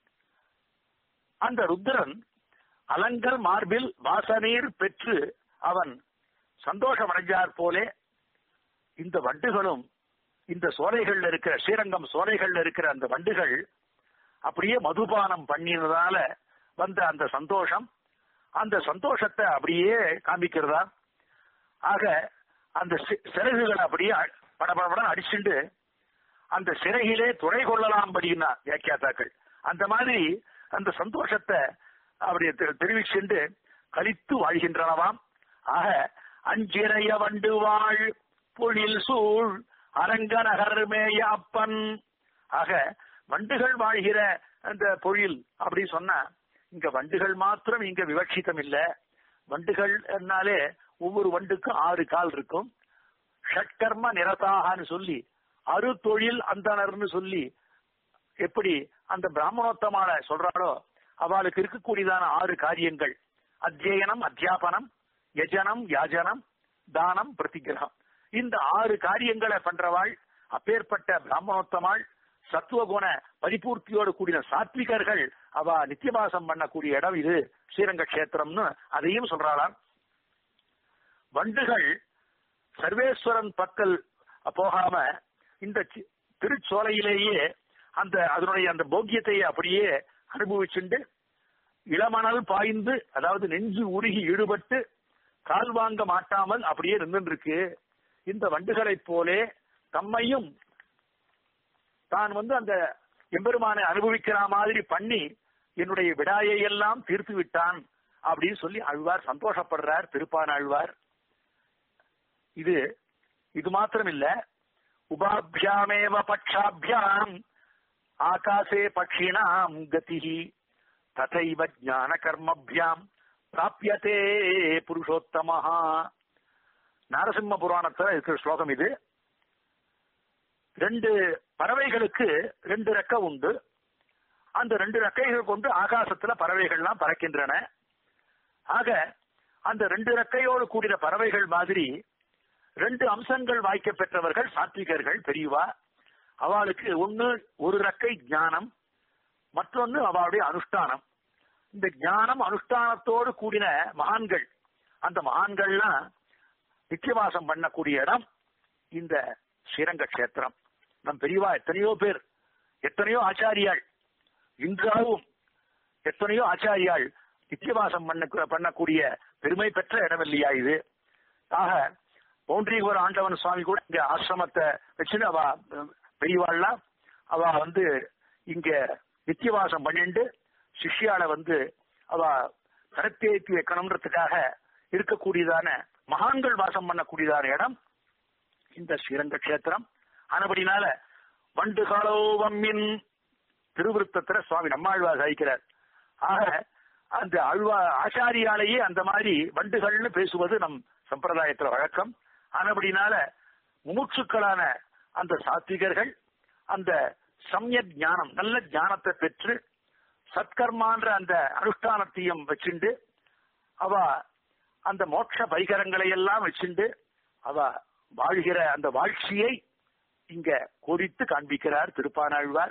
அந்த ருத்ரன் அலங்கல் மார்பில் வாசநீர் பெற்று அவன் சந்தோஷம் அடைஞ்சார் போலே இந்த வண்டுகளும் இந்த சோலைகள்ல இருக்கிற ஸ்ரீரங்கம் சோலைகள்ல இருக்கிற அந்த வண்டுகள் அப்படியே மதுபானம் பண்ணினதால வந்த அந்த சந்தோஷம் அந்த சந்தோஷத்தை அப்படியே காமிக்கிறதா ஆக அந்த சிறகுகளை அப்படியே படபடபட அடிச்சுண்டு அந்த சிறகிலே துணை கொள்ளலாம் படினா வியாக்கியாத்தாக்கள் அந்த மாதிரி அந்த சந்தோஷத்தை அப்படி தெரிவிச்சுண்டு கழித்து வாழ்கின்றனவாம் ஆக அஞ்சிறைய வண்டு வாழ் பொழில் சூழ் அரங்க நகர்மேய அப்பன் ஆக வண்டுகள் வாழ்கிற அந்த பொழில் அப்படி சொன்னா இங்க வண்டுகள் மாத்திரம் இங்க விவட்சிதம் இல்ல வண்டுகள் என்னாலே ஒவ்வொரு வண்டுக்கும் ஆறு கால் இருக்கும் ஷட்கர்ம நிரதாகன்னு சொல்லி அரு தொழில் அந்தனர்னு சொல்லி எப்படி அந்த பிராமணோத்தமான சொல்றாளோ அவளுக்கு இருக்கக்கூடியதான ஆறு காரியங்கள் அத்தியனம் அத்தியாபனம் யஜனம் யாஜனம் தானம் பிரதிகிரகம் இந்த ஆறு காரியங்களை பண்றவாள் அப்பேற்பட்ட பிராமணோத்தமாள் சத்துவகுண பரிபூர்த்தியோடு கூடிய சாத்விகர்கள் அவ நித்தியவாசம் பண்ணக்கூடிய இடம் இது ஸ்ரீரங்க கஷேத்திரம்னு அதையும் சொல்றாளாம் வண்டுகள் சர்வேஸ்வரன் பக்கல் போகாம இந்த சி- திருச்சோலையிலேயே அந்த அதனுடைய அந்த போக்கியத்தை அப்படியே அனுபவிச்சுண்டு இளமணல் பாய்ந்து அதாவது நெஞ்சு உருகி ஈடுபட்டு கால் வாங்க மாட்டாமல் அப்படியே நின்றுருக்கு இந்த வண்டுகளைப் போலே தம்மையும் தான் வந்து அந்த எம்பெருமானை அனுபவிக்கிற மாதிரி பண்ணி என்னுடைய விடாயை எல்லாம் தீர்த்து விட்டான் அப்படின்னு சொல்லி அழ்வார் சந்தோஷப்படுறார் திருப்பான் ஆழ்வார் இது இது மாத்திரம் இல்ல உபாபியாமேவ பட்சாபியாம் ஆகாசே பட்சிணாம் கதிஹி ததைவ ஞான கர்மபியாம் பிராபியதே புருஷோத்தமஹா நாரசிம்ம புராணத்துல இருக்கிற ஸ்லோகம் இது ரெண்டு பறவைகளுக்கு ரெண்டு ரெக்கை உண்டு அந்த ரெண்டு ரெக்கைகள் கொண்டு ஆகாசத்துல பறவைகள்லாம் பறக்கின்றன ஆக அந்த ரெண்டு ரெக்கையோடு கூடிய பறவைகள் மாதிரி ரெண்டு அம்சங்கள் வாய்க்க பெற்றவர்கள் சாத்விகர்கள் பெரியவா அவளுக்கு ஒண்ணு ஒரு ரெக்கை ஞானம் மற்றொன்னு அவளுடைய அனுஷ்டானம் இந்த ஞானம் அனுஷ்டானத்தோடு கூடின மகான்கள் அந்த மகான்கள்லாம் நித்தியவாசம் பண்ணக்கூடிய இடம் இந்த ஸ்ரீரங்க கஷேத்திரம் நம் பெரியவா எத்தனையோ பேர் எத்தனையோ ஆச்சாரியாள் இன்றாவும் எத்தனையோ ஆச்சாரியாள் நித்தியவாசம் பண்ண பண்ணக்கூடிய பெருமை பெற்ற இடம் இல்லையா இது ஆக பவுண்டரிபுர ஆண்டவன் சுவாமி கூட இங்க ஆசிரமத்தை வச்சுட்டு அவ அஹ், பெரியவாள்லாம் அவ வந்து இங்க நித்தியவாசம் பண்ணிண்டு சிஷ்யால வந்து அவ கரத்தேத்தி வைக்கணும்ன்றதுக்காக இருக்கக்கூடியதான மகான்கள் வாசம் பண்ணக்கூடியதான இடம் இந்த ஸ்ரீரங்க கஷேத்திரம் ஆனபடினால வண்டு காலோவம்மின் திருவிருத்தத்துல சுவாமி நம்மாழ்வார் சாதிக்கிறார் ஆக அந்த அழ்வா ஆச்சாரியாலேயே அந்த மாதிரி வண்டுகள்னு பேசுவது நம் சம்பிரதாயத்துல வழக்கம் ஆனபடினால முமுட்சுக்களான அந்த சாத்விகர்கள் அந்த சமயக் ஞானம் நல்ல ஞானத்தை பெற்று சத்கர்மான்ற அந்த அனுஷ்டானத்தையும் வச்சுண்டு அவ அந்த மோட்ச பைகரங்களை எல்லாம் வச்சுண்டு அவ வாழ்கிற அந்த வாழ்ச்சியை இங்க கோடித்து காண்பிக்கிறார் திருப்பானாழ்வார்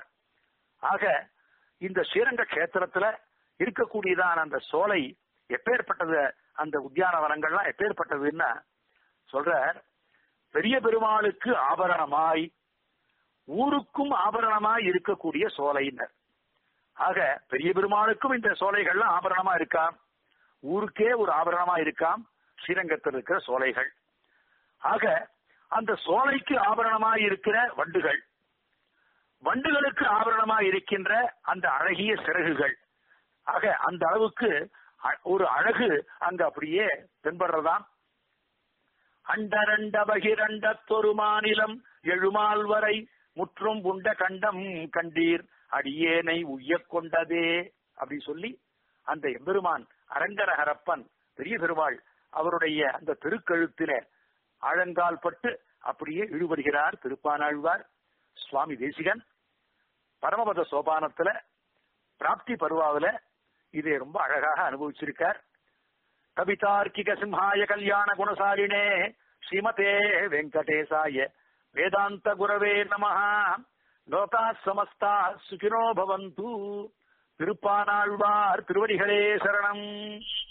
ஆக இந்த ஸ்ரீரங்க கஷேத்திரத்துல இருக்கக்கூடியதான அந்த சோலை எப்பேற்பட்டது அந்த உத்தியானவனங்கள்லாம் எப்பேற்பட்டதுன்னா சொல்றார் பெரிய பெருமாளுக்கு ஆபரணமாய் ஊருக்கும் ஆபரணமாய் இருக்கக்கூடிய சோலையினர் ஆக பெரிய பெருமாளுக்கும் இந்த சோலைகள்லாம் ஆபரணமா இருக்காம் ஊருக்கே ஒரு ஆபரணமா இருக்காம் ஸ்ரீரங்கத்தில் இருக்கிற சோலைகள் ஆக அந்த சோலைக்கு ஆபரணமாய் இருக்கிற வண்டுகள் வண்டுகளுக்கு ஆபரணமாய் இருக்கின்ற அந்த அழகிய சிறகுகள் ஆக அந்த அளவுக்கு அ- ஒரு அழகு அங்க அப்படியே தென்படுறதாம் அண்டரண்ட பகிரண்டத்தொரு மாநிலம் எழுமால் வரை முற்றும் உண்ட கண்டம் கண்டீர் அடியேனை உய்யக் கொண்டதே அப்படி சொல்லி அந்த எம்பெருமான் அரங்கரஹரப்பன் பெரிய பெருமாள் அவருடைய அந்த திருக்கழுத்தில ஆழங்கால் பட்டு அப்படியே இழுபடுகிறார் திருப்பானாழ்வார் சுவாமி தேசிகன் பரமபத சோபானத்துல பிராப்தி பருவாவில இதை ரொம்ப அழகாக அனுபவிச்சிருக்கார் கவிதார்க்கிக சிம்ஹாய கல்யாண குணசாலினே ஸ்ரீமதே வெங்கடேசாய வேதாந்த குரவே நமஹ லோகா சமஸ்தா சுகினோ பவந்து திருப்பானாழ்வார் திருவடிகளே சரணம்